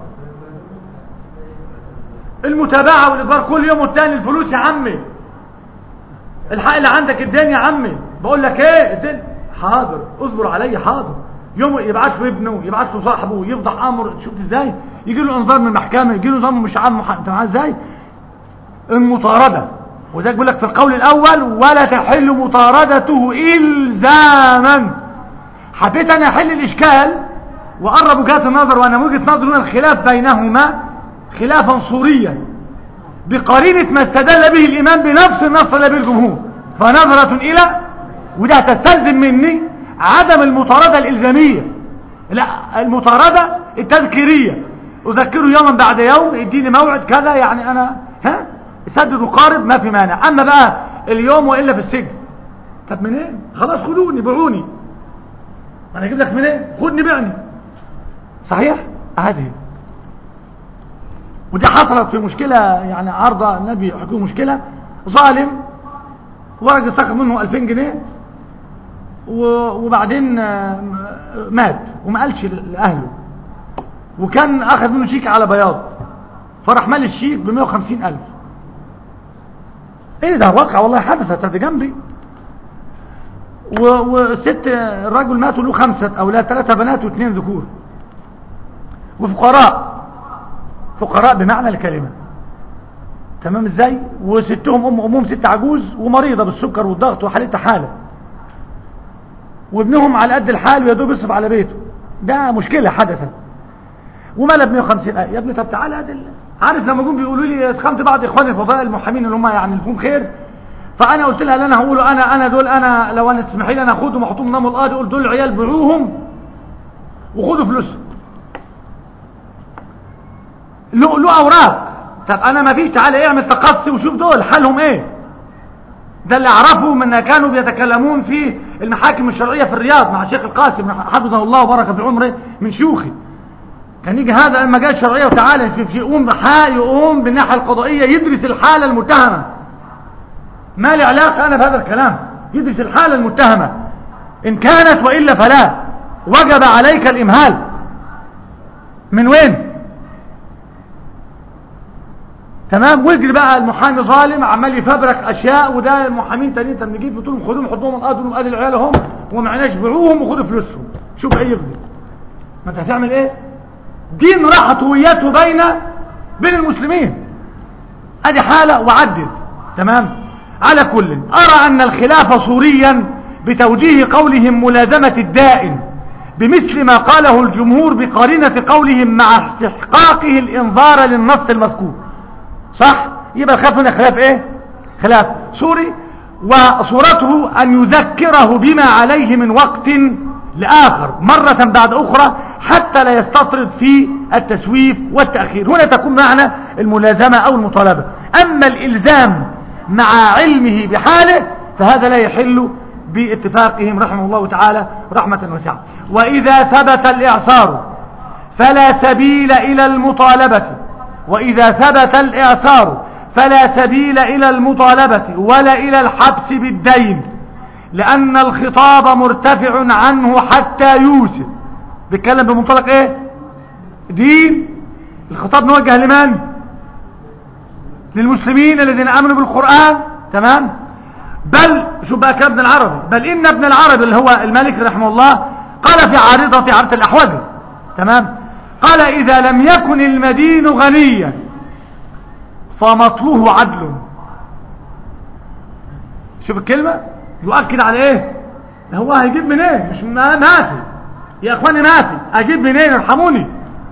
المتابعة والإجبار كل يوم والتاني الفلوس يا عمي الحق اللي عندك الدنيا يا عمي بقول لك ايه الدنيا حاضر اصبر عليا حاضر يوم يبعث له ابنه يبعث له صاحبه يفضح امر شفت ازاي يجي له انذار من المحكمه يجي له نظام مش عام انت معاه ازاي المطارده وذلك بيقول لك في القول الاول ولا تحل مطاردته الزاما حبيت انا احل الاشكال واقرب وجهات النظر وانا وجهه نظر هنا الخلاف بينهما خلافا صوريا بقرينه ما استدل به الامام بنفس النص الذي به الجمهور فنظره الى وده تستلزم مني عدم المطارده الالزاميه لا المطارده التذكيريه اذكره يوما بعد يوم اديني موعد كذا يعني انا ها سدد وقارب ما في مانع اما بقى اليوم والا في السجن طب منين خلاص خدوني بيعوني انا اجيب لك منين خدني بعني صحيح هذه ودي حصلت في مشكلة يعني عرضة النبي حكوا مشكلة ظالم ورجل سقط منه 2000 جنيه وبعدين مات وما قالش لأهله وكان أخذ منه شيك على بياض فراح مال الشيك ب 150 ألف ايه ده واقع والله حدثت هذا جنبي وست الرجل ماتوا له خمسة أولاد ثلاثة بنات واثنين ذكور وفقراء فقراء بمعنى الكلمة تمام ازاي وستهم ام امهم ست عجوز ومريضه بالسكر والضغط وحالتها حاله وابنهم على قد الحال ويا دوب يصرف على بيته ده مشكله حدثت ومال ب 150 آية. يا ابني طب تعالى ادل عارف لما جم بيقولوا لي اسخنت بعض اخواني الفضلاء المحامين اللي هم يعني اللي فيهم خير فانا قلت لها اللي انا هقوله انا انا دول انا لو انا تسمحي لي انا اخدهم واحطهم نام القاضي قلت دول العيال بيعوهم وخدوا فلوسهم له له اوراق طب انا ما فيش تعالى اعمل تقصي وشوف دول حالهم ايه ده اللي اعرفه من كانوا بيتكلمون في المحاكم الشرعيه في الرياض مع الشيخ القاسم حفظه الله وبارك في عمره من شيوخي كان يجي هذا لما جاء الشرعيه وتعالى في يقوم بحال يقوم بالناحيه القضائيه يدرس الحاله المتهمه ما لي علاقه انا بهذا الكلام يدرس الحاله المتهمه ان كانت والا فلا وجب عليك الامهال من وين تمام واجري بقى المحامي ظالم عمال يفبرك اشياء وده المحامين تانيين طب نجيب بتقول خدوهم حطوهم القاضي ادي العيال اهم وما معناش بيعوهم وخدوا فلوسهم شوف ايه يقضي ما انت هتعمل ايه دين راحت هويته بين بين المسلمين ادي حاله وعدد تمام على كل ارى ان الخلاف صوريا بتوجيه قولهم ملازمه الدائن بمثل ما قاله الجمهور بقارنه قولهم مع استحقاقه الانظار للنص المذكور صح يبقى الخلاف هنا خلاف ايه خلاف سوري وصورته ان يذكره بما عليه من وقت لاخر مرة بعد اخرى حتى لا يستطرد في التسويف والتأخير هنا تكون معنى الملازمة او المطالبة اما الالزام مع علمه بحاله فهذا لا يحل باتفاقهم رحمه الله تعالى رحمة واسعة واذا ثبت الاعصار فلا سبيل الى المطالبة وإذا ثبت الإعثار فلا سبيل إلى المطالبة ولا إلى الحبس بالدين لأن الخطاب مرتفع عنه حتى يوسف بيتكلم بمنطلق إيه دين الخطاب موجه لمن للمسلمين الذين آمنوا بالقرآن تمام بل شو بقى كلام ابن العربي بل إن ابن العربي اللي هو الملك رحمه الله قال في عارضة عارضة الأحوذي تمام قال إذا لم يكن المدين غنيا فمطلوه عدل شوف الكلمة يؤكد على ايه هو هيجيب منين مش ماتي يا اخواني ماتي اجيب منين ارحموني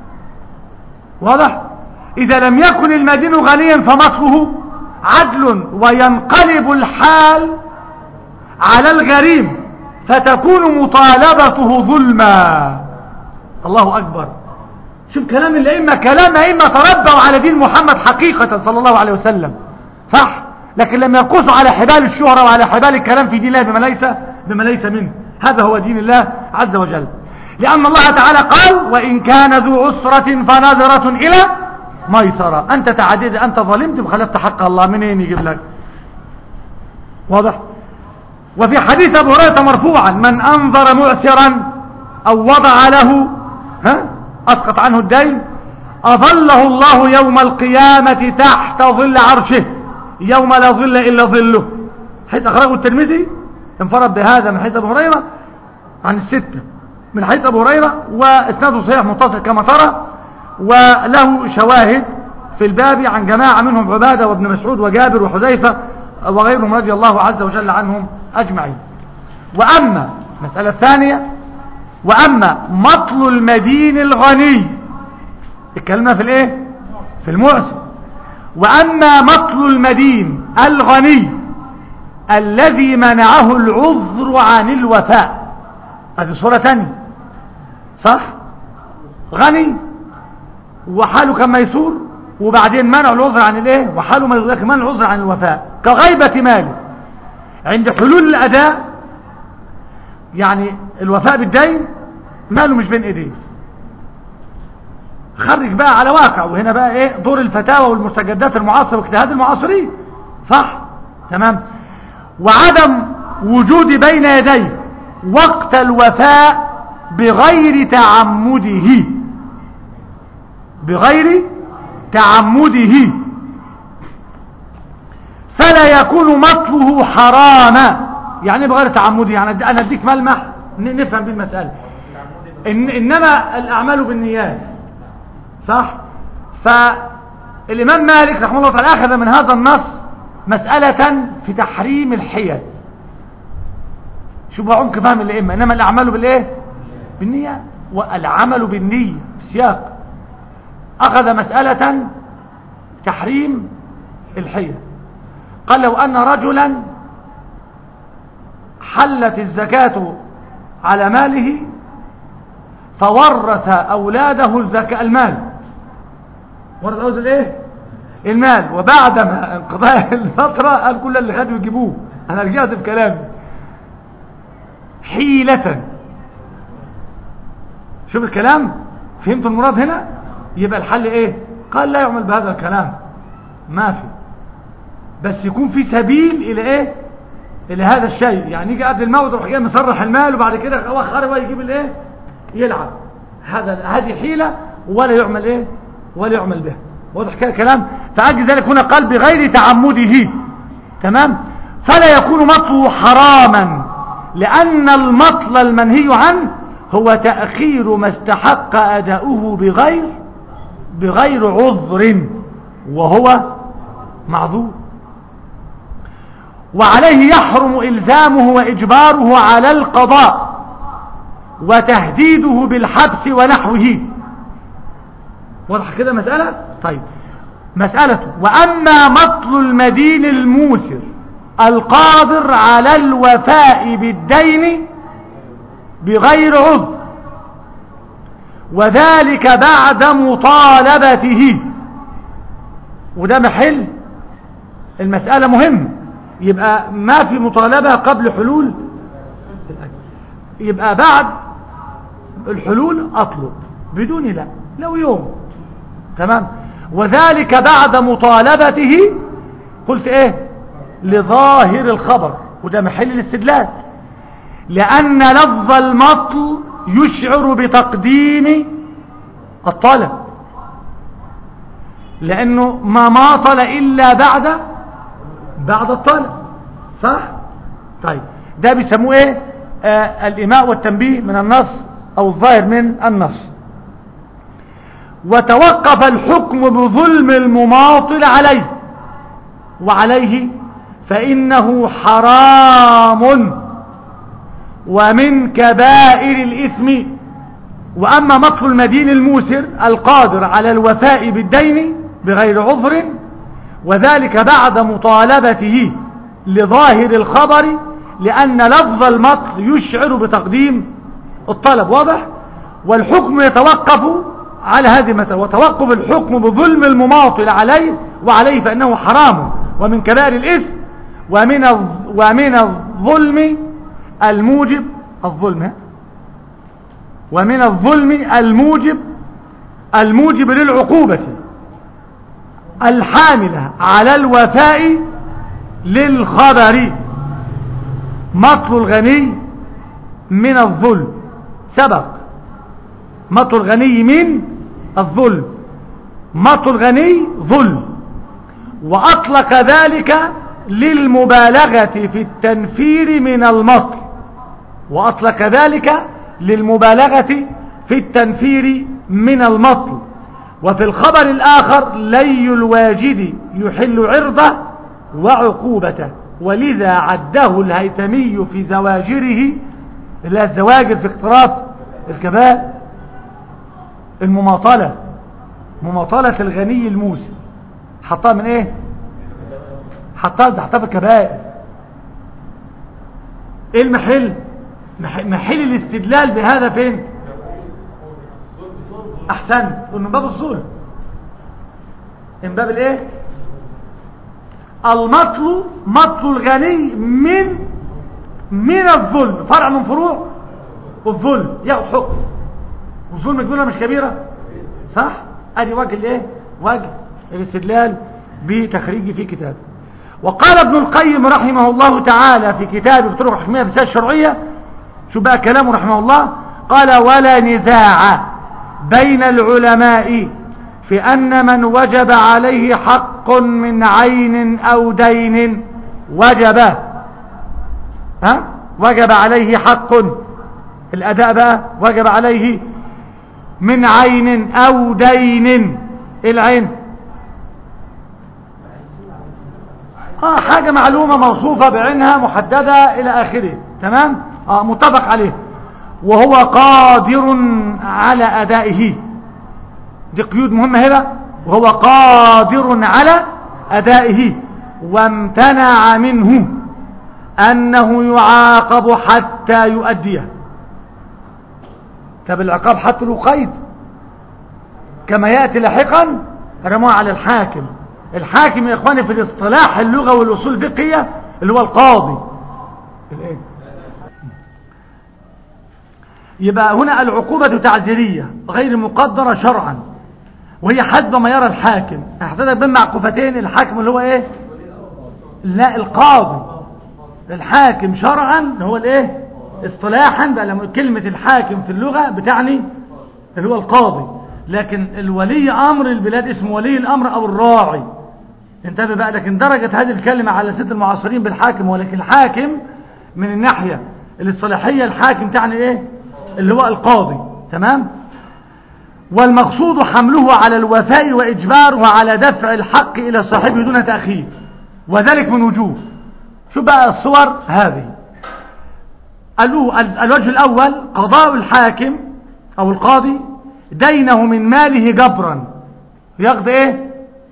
واضح اذا لم يكن المدين غنيا فمطلوه عدل وينقلب الحال على الغريم فتكون مطالبته ظلما الله اكبر شوف كلام الأئمة كلام أئمة تربوا على دين محمد حقيقة صلى الله عليه وسلم صح لكن لم يرقصوا على حبال الشهرة وعلى حبال الكلام في دين الله بما ليس بما ليس منه هذا هو دين الله عز وجل لأن الله تعالى قال وإن كان ذو عسرة فنظرة إلى ميسرة أنت تعديد أنت ظلمت وخلفت حق الله منين يجيب لك واضح وفي حديث أبو هريرة مرفوعا من أنظر معسرا أو وضع له ها أسقط عنه الدين أظله الله يوم القيامة تحت ظل عرشه يوم لا ظل إلا ظله حيث أخرجه الترمذي انفرد بهذا من حيث أبو هريرة عن الستة من حيث أبو هريرة وإسناده صحيح متصل كما ترى وله شواهد في الباب عن جماعة منهم عبادة وابن مسعود وجابر وحذيفة وغيرهم رضي الله عز وجل عنهم أجمعين وأما المسألة الثانية وأما مطل المدين الغني اتكلمنا في الايه في المعسر وأما مطل المدين الغني الذي منعه العذر عن الوفاء هذه صورة تانية صح غني وحاله كان ميسور وبعدين منع العذر عن الايه وحاله لكن منع العذر عن الوفاء كغيبة ماله عند حلول الأداء يعني الوفاء بالدين ماله مش بين ايديه خرج بقى على واقع وهنا بقى ايه دور الفتاوى والمستجدات المعاصرة واجتهاد المعاصرين صح تمام وعدم وجود بين يديه وقت الوفاء بغير تعمده بغير تعمده فلا يكون مطله حراما يعني بغير تعمده يعني انا اديك ملمح نفهم بيه المسألة إن انما الاعمال بالنيات صح الإمام مالك رحمه الله تعالى أخذ من هذا النص مسألة في تحريم الحيل شو بقى عمق فهم الأئمة إنما الأعمال بالإيه بالنية والعمل بالنية في سياق أخذ مسألة تحريم الحيل قال لو أن رجلا حلت الزكاة على ماله فورث أولاده الزكاة المال ورث أولاده الإيه المال وبعدما انقضاء الفترة قال كل اللي خدوا يجيبوه أنا رجعت في كلامي حيلة شوف الكلام فهمت المراد هنا يبقى الحل ايه قال لا يعمل بهذا الكلام ما في بس يكون في سبيل الى ايه الى هذا الشيء يعني يجي قبل الموت يروح جاي مسرح المال وبعد كده هو خارج بقى يجيب الايه يلعب هذا هذه حيله ولا يعمل ايه ولا يعمل بها واضح كده الكلام فاجل ذلك هنا قال بغير تعمده تمام فلا يكون مطله حراما لان المطل المنهي عنه هو تاخير ما استحق اداؤه بغير بغير عذر وهو معذور وعليه يحرم إلزامه وإجباره على القضاء وتهديده بالحبس ونحوه واضح كده مسألة طيب مسألة وأما مطل المدين الموسر القادر على الوفاء بالدين بغير عذر وذلك بعد مطالبته وده محل المسألة مهمة يبقى ما في مطالبة قبل حلول يبقى بعد الحلول أطلب بدون لا لو يوم تمام وذلك بعد مطالبته قلت ايه لظاهر الخبر وده محل الاستدلال لأن لفظ المطل يشعر بتقديم الطلب لأنه ما ماطل إلا بعد بعد الطلب صح طيب ده بيسموه ايه آه الإماء والتنبيه من النص أو الظاهر من النص وتوقف الحكم بظلم المماطل عليه وعليه فإنه حرام ومن كبائر الإثم وأما مطل المدين الموسر القادر على الوفاء بالدين بغير عذر وذلك بعد مطالبته لظاهر الخبر لأن لفظ المطل يشعر بتقديم الطلب واضح والحكم يتوقف على هذه المسألة وتوقف الحكم بظلم المماطل عليه وعليه فإنه حرام ومن كبائر الإثم ومن ومن الظلم الموجب الظلم ومن الظلم الموجب الموجب للعقوبة الحاملة على الوفاء للخبر مطل الغني من الظلم سبق مطل الغني من الظلم مطل الغني ظلم وأطلق ذلك للمبالغة في التنفير من المطل وأطلق ذلك للمبالغة في التنفير من المطل وفي الخبر الآخر لي الواجد يحل عرضه وعقوبته ولذا عده الهيثمي في زواجره اللي الزواجر في اقتراف الكبائر المماطلة مماطلة الغني الموسى حطها من ايه حطها تحتها في الكبائر ايه المحل محل الاستدلال بهذا فين احسن من باب الظلم من باب الايه المطل مطل الغني من من الظلم فرع من فروع الظلم ياخد حكم والظلم كبيره مش كبيره صح ادي وجه الايه وجه الاستدلال بتخريجه في كتابه وقال ابن القيم رحمه الله تعالى في كتابه بطرق الحكميه في السياسه الشرعيه شو بقى كلامه رحمه الله قال ولا نزاع بين العلماء في أن من وجب عليه حق من عين أو دين وجب ها وجب عليه حق الأداء بقى وجب عليه من عين أو دين العين اه حاجة معلومة موصوفة بعينها محددة الى اخره تمام اه متفق عليه وهو قادر على ادائه دي قيود مهمة هنا وهو قادر على ادائه وامتنع منه انه يعاقب حتى يؤديه طب العقاب حتى له قيد كما يأتي لاحقا رموه على الحاكم الحاكم يا اخواني في الاصطلاح اللغة والاصول الفقهية اللي هو القاضي الايه يبقى هنا العقوبة تعزيرية غير مقدرة شرعا وهي حسب ما يرى الحاكم احسنت بين معكوفتين الحاكم اللي هو ايه لا القاضي الحاكم شرعا هو الايه اصطلاحا بقى لما كلمة الحاكم في اللغة بتعني اللي هو القاضي لكن الولي امر البلاد اسمه ولي الامر او الراعي انتبه بقى لكن درجة هذه الكلمة على ست المعاصرين بالحاكم ولكن الحاكم من الناحية الاصطلاحية الحاكم تعني ايه اللي هو القاضي تمام والمقصود حمله على الوفاء وإجباره على دفع الحق إلى صاحبه دون تأخير وذلك من وجوه شو بقى الصور هذه الوجه الأول قضاء الحاكم أو القاضي دينه من ماله جبرا يقضي ايه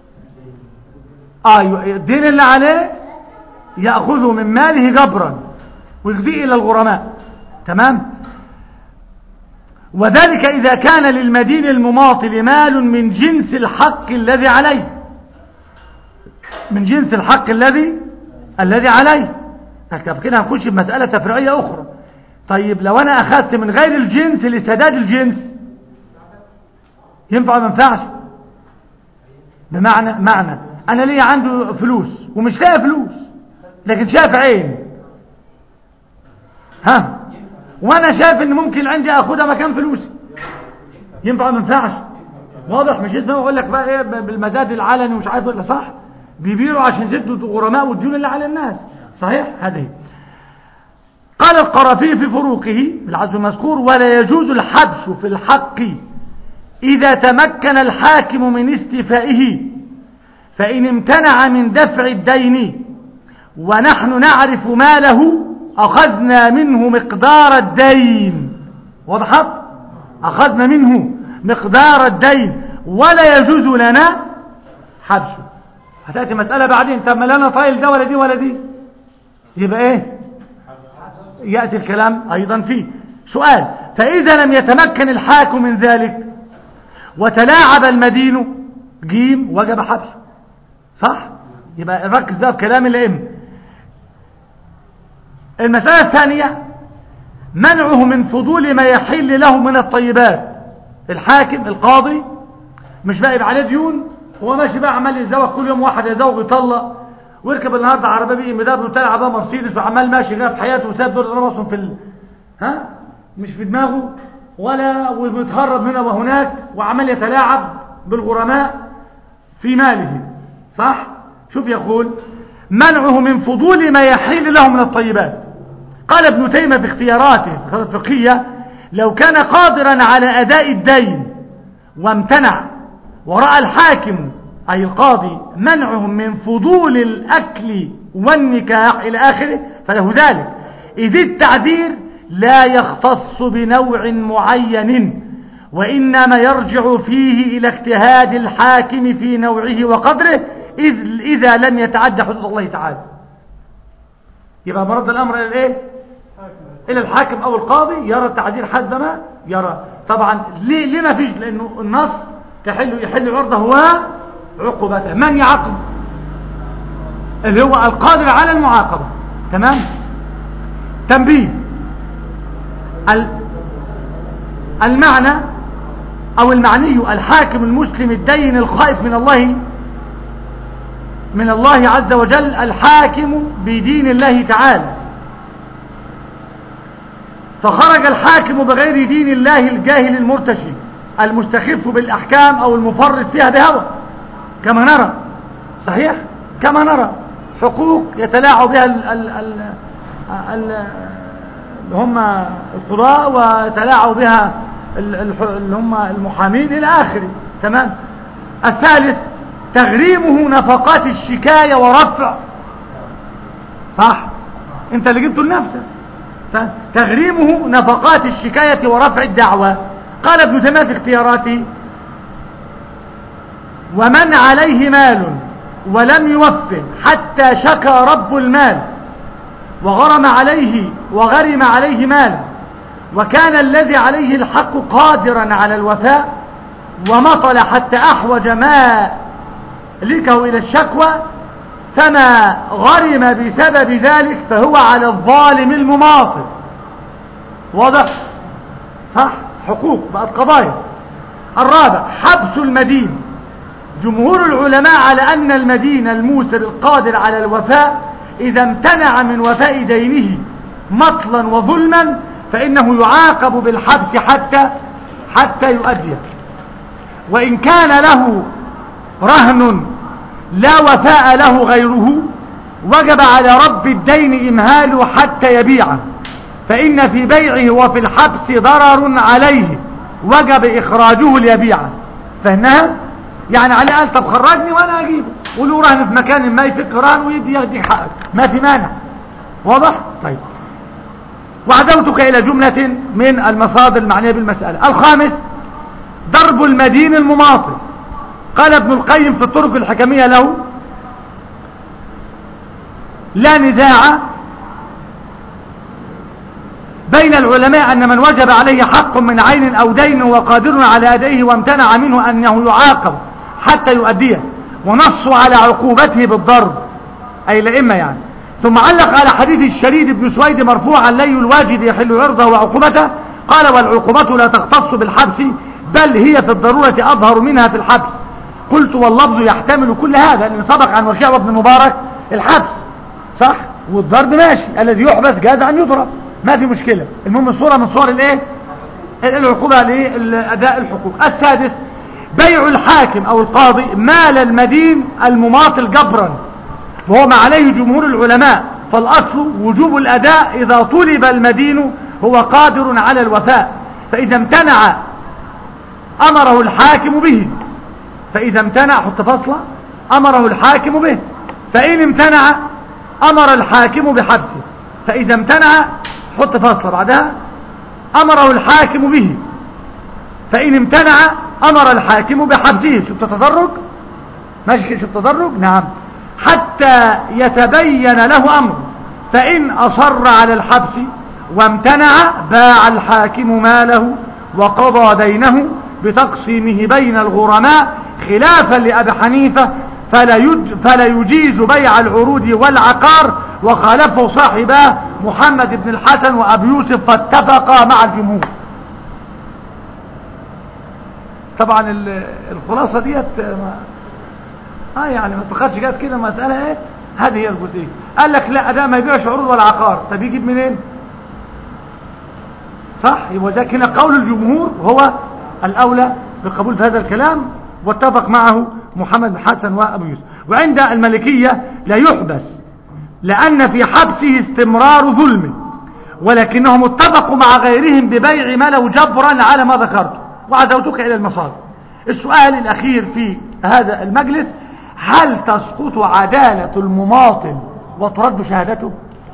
ايوه الدين اللي عليه يأخذه من ماله جبرا ويقضيه إلى الغرماء تمام وذلك إذا كان للمدين المماطل مال من جنس الحق الذي عليه من جنس الحق الذي الذي عليه طب كده هنخش في مسألة تفريعية أخرى طيب لو أنا أخذت من غير الجنس لسداد الجنس ينفع ما ينفعش بمعنى معنى أنا ليه عنده فلوس ومش لاقي فلوس لكن شايف عين ها وانا شايف ان ممكن عندي اخدها مكان فلوسي ينفع ما ينفعش واضح مش اسمه اقول لك بقى ايه بالمزاد العلني ومش عارف ولا صح بيبيعوا عشان يسدوا الغرماء والديون اللي على الناس صحيح هذه قال القرافي في فروقه بالعزم المذكور ولا يجوز الحبس في الحق إذا تمكن الحاكم من استيفائه فإن امتنع من دفع الدين ونحن نعرف ماله أخذنا منه مقدار الدين وضحت أخذنا منه مقدار الدين ولا يجوز لنا حبسه هتأتي مسألة بعدين طب ما لنا طايل ده ولا دي ولا دي يبقى ايه يأتي الكلام أيضا فيه سؤال فإذا لم يتمكن الحاكم من ذلك وتلاعب المدين جيم وجب حبسه صح يبقى ركز بقى في كلام الائمه المسألة الثانية منعه من فضول ما يحل له من الطيبات الحاكم القاضي مش بقى يبقى عليه ديون هو ماشي بقى عمال يتزوج كل يوم واحد يتزوج ويطلق ويركب النهارده عربيه بي ام دبليو وطلع بقى مرسيدس وعمال ماشي غير في حياته وساب دور راسه في ال... ها مش في دماغه ولا وبيتهرب هنا وهناك وعمال يتلاعب بالغرماء في ماله صح شوف يقول منعه من فضول ما يحل له من الطيبات قال ابن تيمية في اختياراته الفقهية لو كان قادرا على أداء الدين وامتنع ورأى الحاكم أي القاضي منعهم من فضول الأكل والنكاح إلى آخره فله ذلك إذ التعذير لا يختص بنوع معين وإنما يرجع فيه إلى اجتهاد الحاكم في نوعه وقدره إذ إذا لم يتعدى حدود الله تعالى يبقى مرد الأمر إلى الإيه؟ إلى الحاكم أو القاضي يرى التعديل حد ما يرى طبعا ليه, ليه ما فيش لأنه النص تحل يحل عرضه وعقوبته من يعاقب اللي هو القادر على المعاقبة تمام تنبيه المعنى أو المعني الحاكم المسلم الدين الخائف من الله من الله عز وجل الحاكم بدين الله تعالى فخرج الحاكم بغير دين الله الجاهل المرتشي المستخف بالأحكام أو المفرط فيها بهوى كما نرى صحيح كما نرى حقوق يتلاعب بها ال ال ال ال هم القضاء ويتلاعب بها اللي هم المحامين إلى آخره تمام الثالث تغريمه نفقات الشكاية ورفع صح انت اللي جبته لنفسك تغريمه نفقات الشكاية ورفع الدعوة قال ابن تيمية في اختياراته ومن عليه مال ولم يوفر حتى شكى رب المال وغرم عليه وغرم عليه مال وكان الذي عليه الحق قادرا على الوفاء ومطل حتى أحوج ما لكه إلى الشكوى فما غرم بسبب ذلك فهو على الظالم المماطل واضح صح حقوق بقت قضايا الرابع حبس المدين جمهور العلماء على أن المدين الموسر القادر على الوفاء إذا امتنع من وفاء دينه مطلا وظلما فإنه يعاقب بالحبس حتى حتى يؤديه وإن كان له رهن لا وفاء له غيره وجب على رب الدين إمهاله حتى يبيعه فإن في بيعه وفي الحبس ضرر عليه وجب إخراجه ليبيعه فهمناها؟ يعني على قال طب خرجني وأنا أجيبه وله رهن في مكان ما يفك رهن ويدي ياخدك حقك ما في مانع واضح؟ طيب وعدوتك إلى جملة من المصادر المعنية بالمسألة الخامس ضرب المدين المماطل قال ابن القيم في الطرق الحكمية له لا نزاع بين العلماء أن من وجب عليه حق من عين أو دين وقادر على أدائه وامتنع منه أنه يعاقب حتى يؤديه ونصوا على عقوبته بالضرب أي الأئمة يعني ثم علق على حديث الشريد بن سويد مرفوعا لي الواجد يحل عرضه وعقوبته قال والعقوبة لا تختص بالحبس بل هي في الضرورة أظهر منها في الحبس قلت واللفظ يحتمل كل هذا لأن سبق عن وكيع بن مبارك الحبس صح والضرب ماشي الذي يحبس جاز أن يضرب ما في مشكلة المهم الصورة من صور الايه العقوبة لأداء الحقوق السادس بيع الحاكم أو القاضي مال المدين المماطل جبرا وهو ما عليه جمهور العلماء فالأصل وجوب الأداء إذا طلب المدين هو قادر على الوفاء فإذا امتنع أمره الحاكم به فإذا امتنع حط فصلة أمره الحاكم به فإن امتنع أمر الحاكم بحبسه فإذا امتنع حط فصلة بعدها أمره الحاكم به فإن امتنع أمر الحاكم بحبسه شوف تتدرج ماشي شوف تدرج نعم حتى يتبين له أمر فإن أصر على الحبس وامتنع باع الحاكم ماله وقضى دينه بتقسيمه بين الغرماء خلافا لأبي حنيفة فلا, يج فلا يجيز بيع العروض والعقار وخالفه صاحباه محمد بن الحسن وأبي يوسف فاتفقا مع الجمهور طبعا الخلاصة ديت اه يعني ما تفكرش جات كده مسألة ايه هذه هي الجزئية قال لك لا ده ما يبيعش عروض ولا عقار طب يجيب منين صح يبقى ذاك هنا قول الجمهور هو الأولى بقبول هذا الكلام واتفق معه محمد بن حسن وأبو يوسف وعند الملكية لا يحبس لأن في حبسه استمرار ظلم ولكنهم اتفقوا مع غيرهم ببيع ما لو جبرا على ما ذكرت وعزوتك إلى المصادر السؤال الأخير في هذا المجلس هل تسقط عدالة المماطل وترد شهادته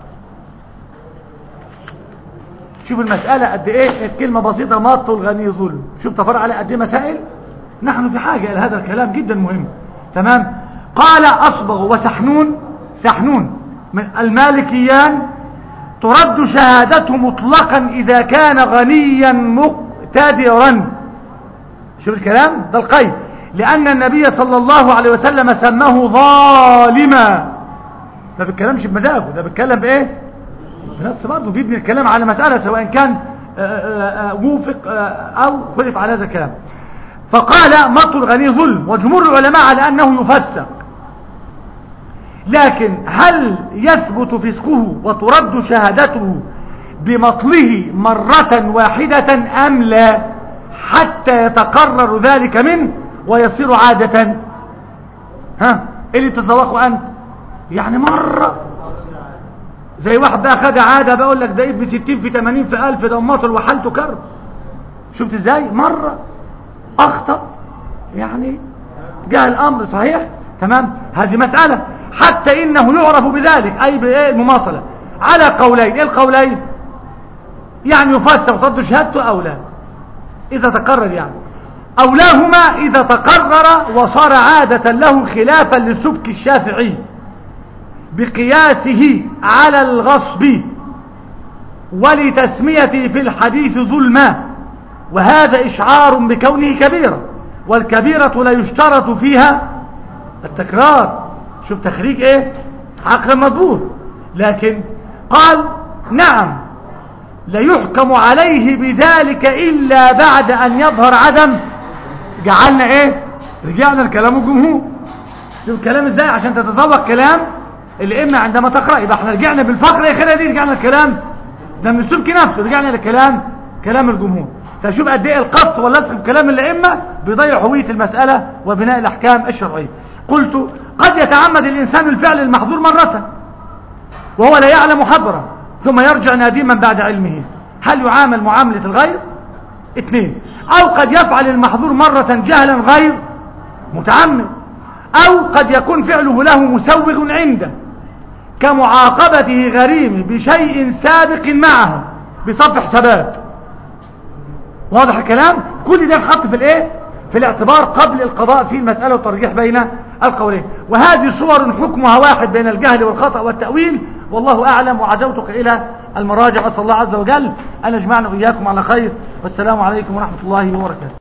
شوف المسألة قد ايه الكلمة بسيطة ماط الغني ظلم شوف تفرع على قد ايه مسائل نحن في حاجة إلى هذا الكلام جدا مهم تمام قال أصبغ وسحنون سحنون من المالكيان ترد شهادته مطلقا إذا كان غنيا مقتدرا شوف الكلام ده القيد لأن النبي صلى الله عليه وسلم سماه ظالما ده بيتكلمش بمزاجه ده بيتكلم بايه بنفس برضه بيبني الكلام على مسألة سواء كان موفق أو خلف على هذا الكلام فقال مط الغني ظلم وجمهور العلماء على أنه يفسق لكن هل يثبت فسقه وترد شهادته بمطله مرة واحدة أم لا حتى يتقرر ذلك منه ويصير عادة ها ايه اللي تتذوقه انت يعني مرة زي واحد بقى خد عادة بقول لك ده ابن ستين في تمانين في الف ده مطل وحالته كرب شفت ازاي مرة اخطأ يعني جاء الامر صحيح تمام هذه مسألة حتى إنه يعرف بذلك أي بالمماطلة على قولين إيه القولين يعني يفسر وترد شهادته أو لا إذا تقرر يعني أولاهما إذا تقرر وصار عادة له خلافا لسبك الشافعي بقياسه على الغصب ولتسميته في الحديث ظلما وهذا إشعار بكونه كبيرة والكبيرة لا يشترط فيها التكرار شوف تخريج ايه عقل مضبوط لكن قال نعم لا يحكم عليه بذلك إلا بعد أن يظهر عدم جعلنا ايه رجعنا لكلام الجمهور شوف الكلام ازاي عشان تتذوق كلام الائمه عندما تقرأ يبقى احنا رجعنا بالفقرة الاخيره دي رجعنا الكلام ده من السبك نفسه رجعنا لكلام كلام الجمهور فشوف قد ايه القص واللصق في كلام الائمه بيضيع هويه المساله وبناء الاحكام الشرعيه قلت قد يتعمد الانسان الفعل المحظور مره وهو لا يعلم حظرا ثم يرجع نادما بعد علمه هل يعامل معامله الغير اثنين او قد يفعل المحظور مره جهلا غير متعمد او قد يكون فعله له مسوغ عنده كمعاقبته غريم بشيء سابق معه بصف حسابات واضح الكلام كل ده يتحط في الايه في الاعتبار قبل القضاء في المسألة والترجيح بين القولين وهذه صور حكمها واحد بين الجهل والخطأ والتأويل والله أعلم وعزوتك إلى المراجع أسأل الله عز وجل أن يجمعنا وإياكم على خير والسلام عليكم ورحمة الله وبركاته